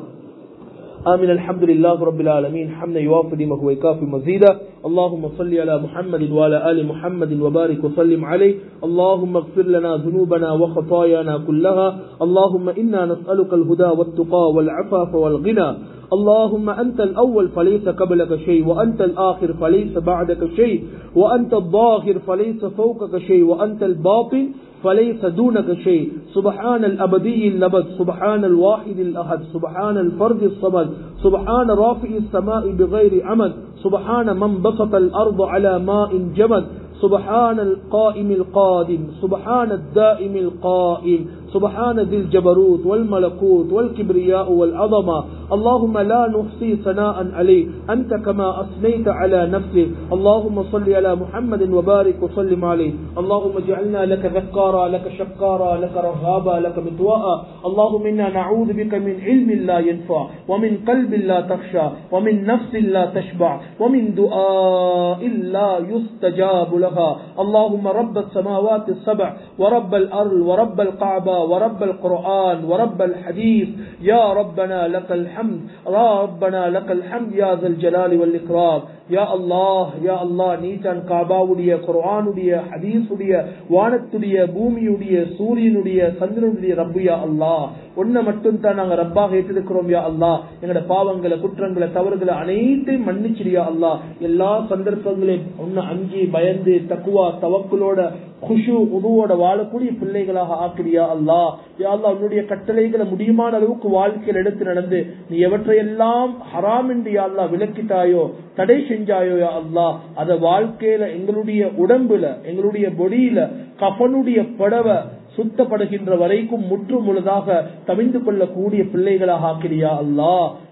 آمين الحمد لله رب العالمين حمدا يوافي نعمه ويكافي مزيدا اللهم صل على محمد وعلى آل محمد وبارك وسلم عليه اللهم اغفر لنا ذنوبنا وخطايانا كلها اللهم إنا نسألك الهدى والتقى والعفاف والغنى اللهم أنت الأول فليس قبلك شيء وأنت الآخر فليس بعدك شيء وأنت الظاهر فليس فوقك شيء وأنت الباطن فليس دونك شيء سبحان الأبدي اللبد سبحان الواحد الأحد سبحان الفرد الصمد سبحان رافع السماء بغير عمد سبحان من بسط الأرض على ماء جمد سبحان القائم القادم سبحان الدائم القائم سبحان ذي الجبروت والملكوت والكبرياء والعظمة اللهم لا نحصي ثناء عليه أنت كما أثنيت على نفسك اللهم صل على محمد وبارك وسلم عليه اللهم اجعلنا لك ذكارا لك شكارا لك رهابا لك متواء اللهم إنا نعوذ بك من علم لا ينفع ومن قلب لا تخشى ومن نفس لا تشبع ومن دعاء لا يستجاب لها اللهم رب السماوات السبع ورب الأرض ورب القعبة ورب القرآن ورب الحديث يا ربنا لك الحمد يا ربنا لك الحمد يا ذا الجلال والإكرام யா அல்லாஹ் யா அல்லாஹ் நீதான் காபாவுடைய குர்ஆனுடைய ஹதீஸுடைய வானத்துடைய பூமியுடைய சூரியனுடைய சந்திரனுடைய ரப்பு யா அல்லாஹ் ஒன்ன மட்டும் தான் நாங்க ரப்பாக ஏற்றிருக்கிறோம் யா அல்லாஹ் எங்களோட பாவங்களை குற்றங்களை தவறுகளை அனைத்தையும் மன்னிச்சிரியா அல்லாஹ் எல்லா சந்தர்ப்பங்களையும் ஒன்னு அஞ்சி பயந்து தக்குவா தவக்குலோட குஷு உதுவோட வாழக்கூடிய பிள்ளைகளாக ஆக்கிறியா அல்லா யா அல்லா உன்னுடைய கட்டளைகளை முடியுமான அளவுக்கு வாழ்க்கையில் எடுத்து நடந்து நீ எவற்றையெல்லாம் ஹராம் என்று யா அல்லா விளக்கிட்டாயோ தடை செஞ்சாயோ யா அல்லா அத வாழ்க்கையில எங்களுடைய உடம்புல எங்களுடைய பொடியில கஃனுடைய படவை சுத்தப்படுகின்ற வரைக்கும் முற்று முழுதாக தவிந்து கொள்ளக்கூடிய பிள்ளைகளாக ஆக்கிறியா அல்லா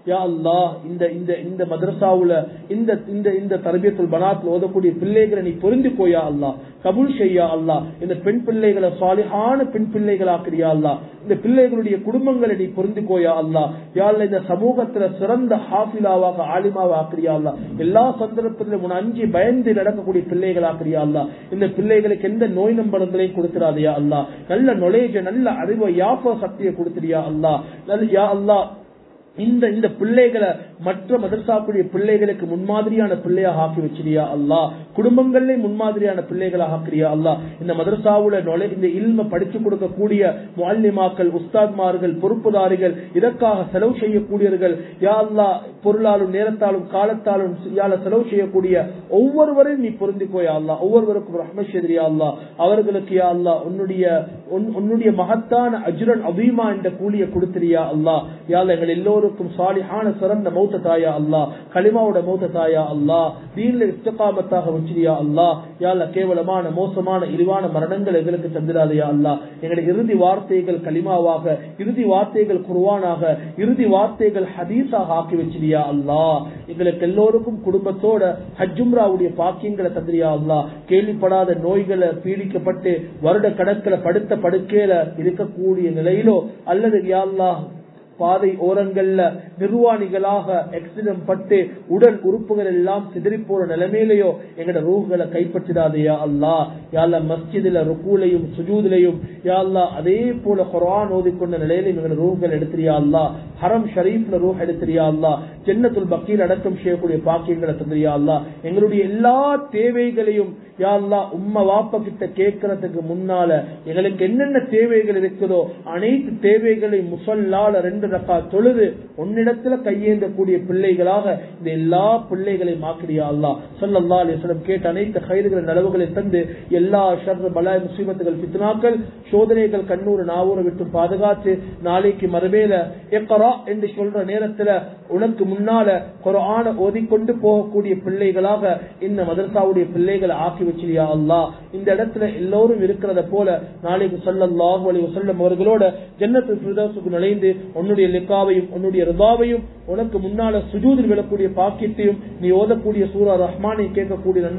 யா அல்லாஹ் இந்த இந்த இந்த மதரசாவுல இந்த இந்த இந்த தரபியத்துல் பனாத்ல ஓதக்கூடிய பிள்ளைகளை நீ பொருந்து போயா அல்லாஹ் கபூல் செய்யா அல்லாஹ் இந்த பெண் பிள்ளைகளை சாலிஹான பெண் பிள்ளைகளாக்குறியா அல்லாஹ் இந்த பிள்ளைகளுடைய குடும்பங்களை நீ பொருந்து போயா அல்லாஹ் யா அல்லாஹ் இந்த சமூகத்துல சிறந்த ஹாஃபிலாவாக ஆலிமாவா ஆக்கிறியா அல்லாஹ் எல்லா சந்தர்ப்பத்திலும் உன் அஞ்சி பயந்து நடக்கக்கூடிய பிள்ளைகளாக்கிறியா அல்லாஹ் இந்த பிள்ளைகளுக்கு எந்த நோய் நம்பரங்களையும் கொடுத்துடாதயா அல்லாஹ் நல்ல நொலேஜ நல்ல அறிவை யாப்ப சக்தியை கொடுத்துறியா அல்லாஹ் நல்ல யா அல்லாஹ் இந்த இந்த பிள்ளைகளை மற்ற மதரசாக்குடைய பிள்ளைகளுக்கு முன்மாதிரியான பிள்ளையாக ஆக்கி வச்சிரியா அல்லா குடும்பங்களிலே முன்மாதிரியான பிள்ளைகளாக ஆக்கிறியா அல்லா இந்த மதரசாவுல நுழை இந்த இல்ம படிச்சு கொடுக்கக்கூடிய முல்லிமாக்கள் உஸ்தாத்மார்கள் பொறுப்புதாரிகள் இதற்காக செலவு செய்யக்கூடியவர்கள் யா அல்லா பொருளாலும் நேரத்தாலும் காலத்தாலும் யால செலவு செய்யக்கூடிய ஒவ்வொருவரையும் நீ பொருந்திக்கோயா அல்லா ஒவ்வொருவருக்கும் ரஹ்மஷெதிரியா அல்லா அவர்களுக்கு யா அல்லா உன்னுடைய உன்னுடைய மகத்தான அஜுரன் அபீமா என்ற கூலிய கொடுத்திரியா அல்லா யால எங்கள் எல்லோருக்கும் சாலிஹான சிறந்த மௌத்த தாயா அல்லா களிமாவோட மௌத்த தாயா அல்லா தீன்ல இஸ்தகாமத்தாக வச்சிரியா அல்லா யால கேவலமான மோசமான இழிவான மரணங்கள் எங்களுக்கு தந்திராதையா அல்லா எங்களுடைய இறுதி வார்த்தைகள் களிமாவாக இறுதி வார்த்தைகள் குருவானாக இறுதி வார்த்தைகள் ஹதீஸாக ஆக்கி வச்சிரியா அல்லா எங்களுக்கு எல்லோருக்கும் குடும்பத்தோட ஹஜ்ஜும்ராவுடைய பாக்கியங்களை தந்திரியா அல்லா கேள்விப்படாத நோய்களை பீடிக்கப்பட்டு வருட கணக்கில் படுத்த படுக்கையில இருக்கக்கூடிய நிலையிலோ அல்லது யாழ்லா பாதை ஓரங்கள்ல நிர்வாணிகளாக ஆக்சிடென்ட் பட்டு உடல் உறுப்புகள் எல்லாம் சிதறி போற நிலைமையிலையோ எங்கட ரூஹ்களை கைப்பற்றிடாதையா அல்லா யாழ்லா மஸ்ஜிதுல ருக்கூலையும் சுஜூதிலையும் யாழ்லா அதே போல குரான் ஓதிக்கொண்ட நிலையிலும் எங்கட ரூஹ்கள் எடுத்திரியா அல்லா ஹரம் ஷரீஃப்ல ரூஹ் எடுத்திரியா அல்லா ஜென்னத்துல் பக்கீல் அடக்கம் செய்யக்கூடிய பாக்கியங்களை தந்திரியா அல்லா எங்களுடைய எல்லா தேவைகளையும் யாழ்லா உம்ம வாப்ப கிட்ட கேட்கறதுக்கு முன்னால எங்களுக்கு என்னென்ன தேவைகள் இருக்குதோ அனைத்து தேவைகளையும் முசல்லால ரெண்டு ரக்கா தொழுது உன்னிடத்துல கையேந்தக்கூடிய பிள்ளைகளாக இந்த எல்லா பிள்ளைகளையும் ஆக்கிறியா அல்லா சொல்லல்லா அலிஸ்லம் கேட்ட அனைத்து கைதுகளை நலவுகளை தந்து எல்லா ஷர்ர பலாய் முசீபத்துகள் பித்னாக்கள் சோதனைகள் கண்ணூர் நாவூரை விட்டு பாதுகாத்து நாளைக்கு மறுவேல எக்கரா என்று சொல்ற நேரத்துல உனக்கு முன்னால குரான ஓதிக்கொண்டு போகக்கூடிய பிள்ளைகளாக இந்த மதரசாவுடைய பிள்ளைகளை ஆக்கி வச்சிருயா அல்லா இந்த இடத்துல எல்லோரும் இருக்கிறத போல நாளைக்கு சொல்லல்லாஹு அலி வசல்லம் அவர்களோட ஜன்னத்து பிரதோசுக்கு நுழைந்து உன்னுடைய லிக்காவையும் உன்னுடைய ரிதாவையும் உனக்கு முன்னால சுஜூதில் விழக்கூடிய பாக்கியத்தையும் நீ ஓதக்கூடிய சூரா ரஹ்மானை கேட்கக்கூடிய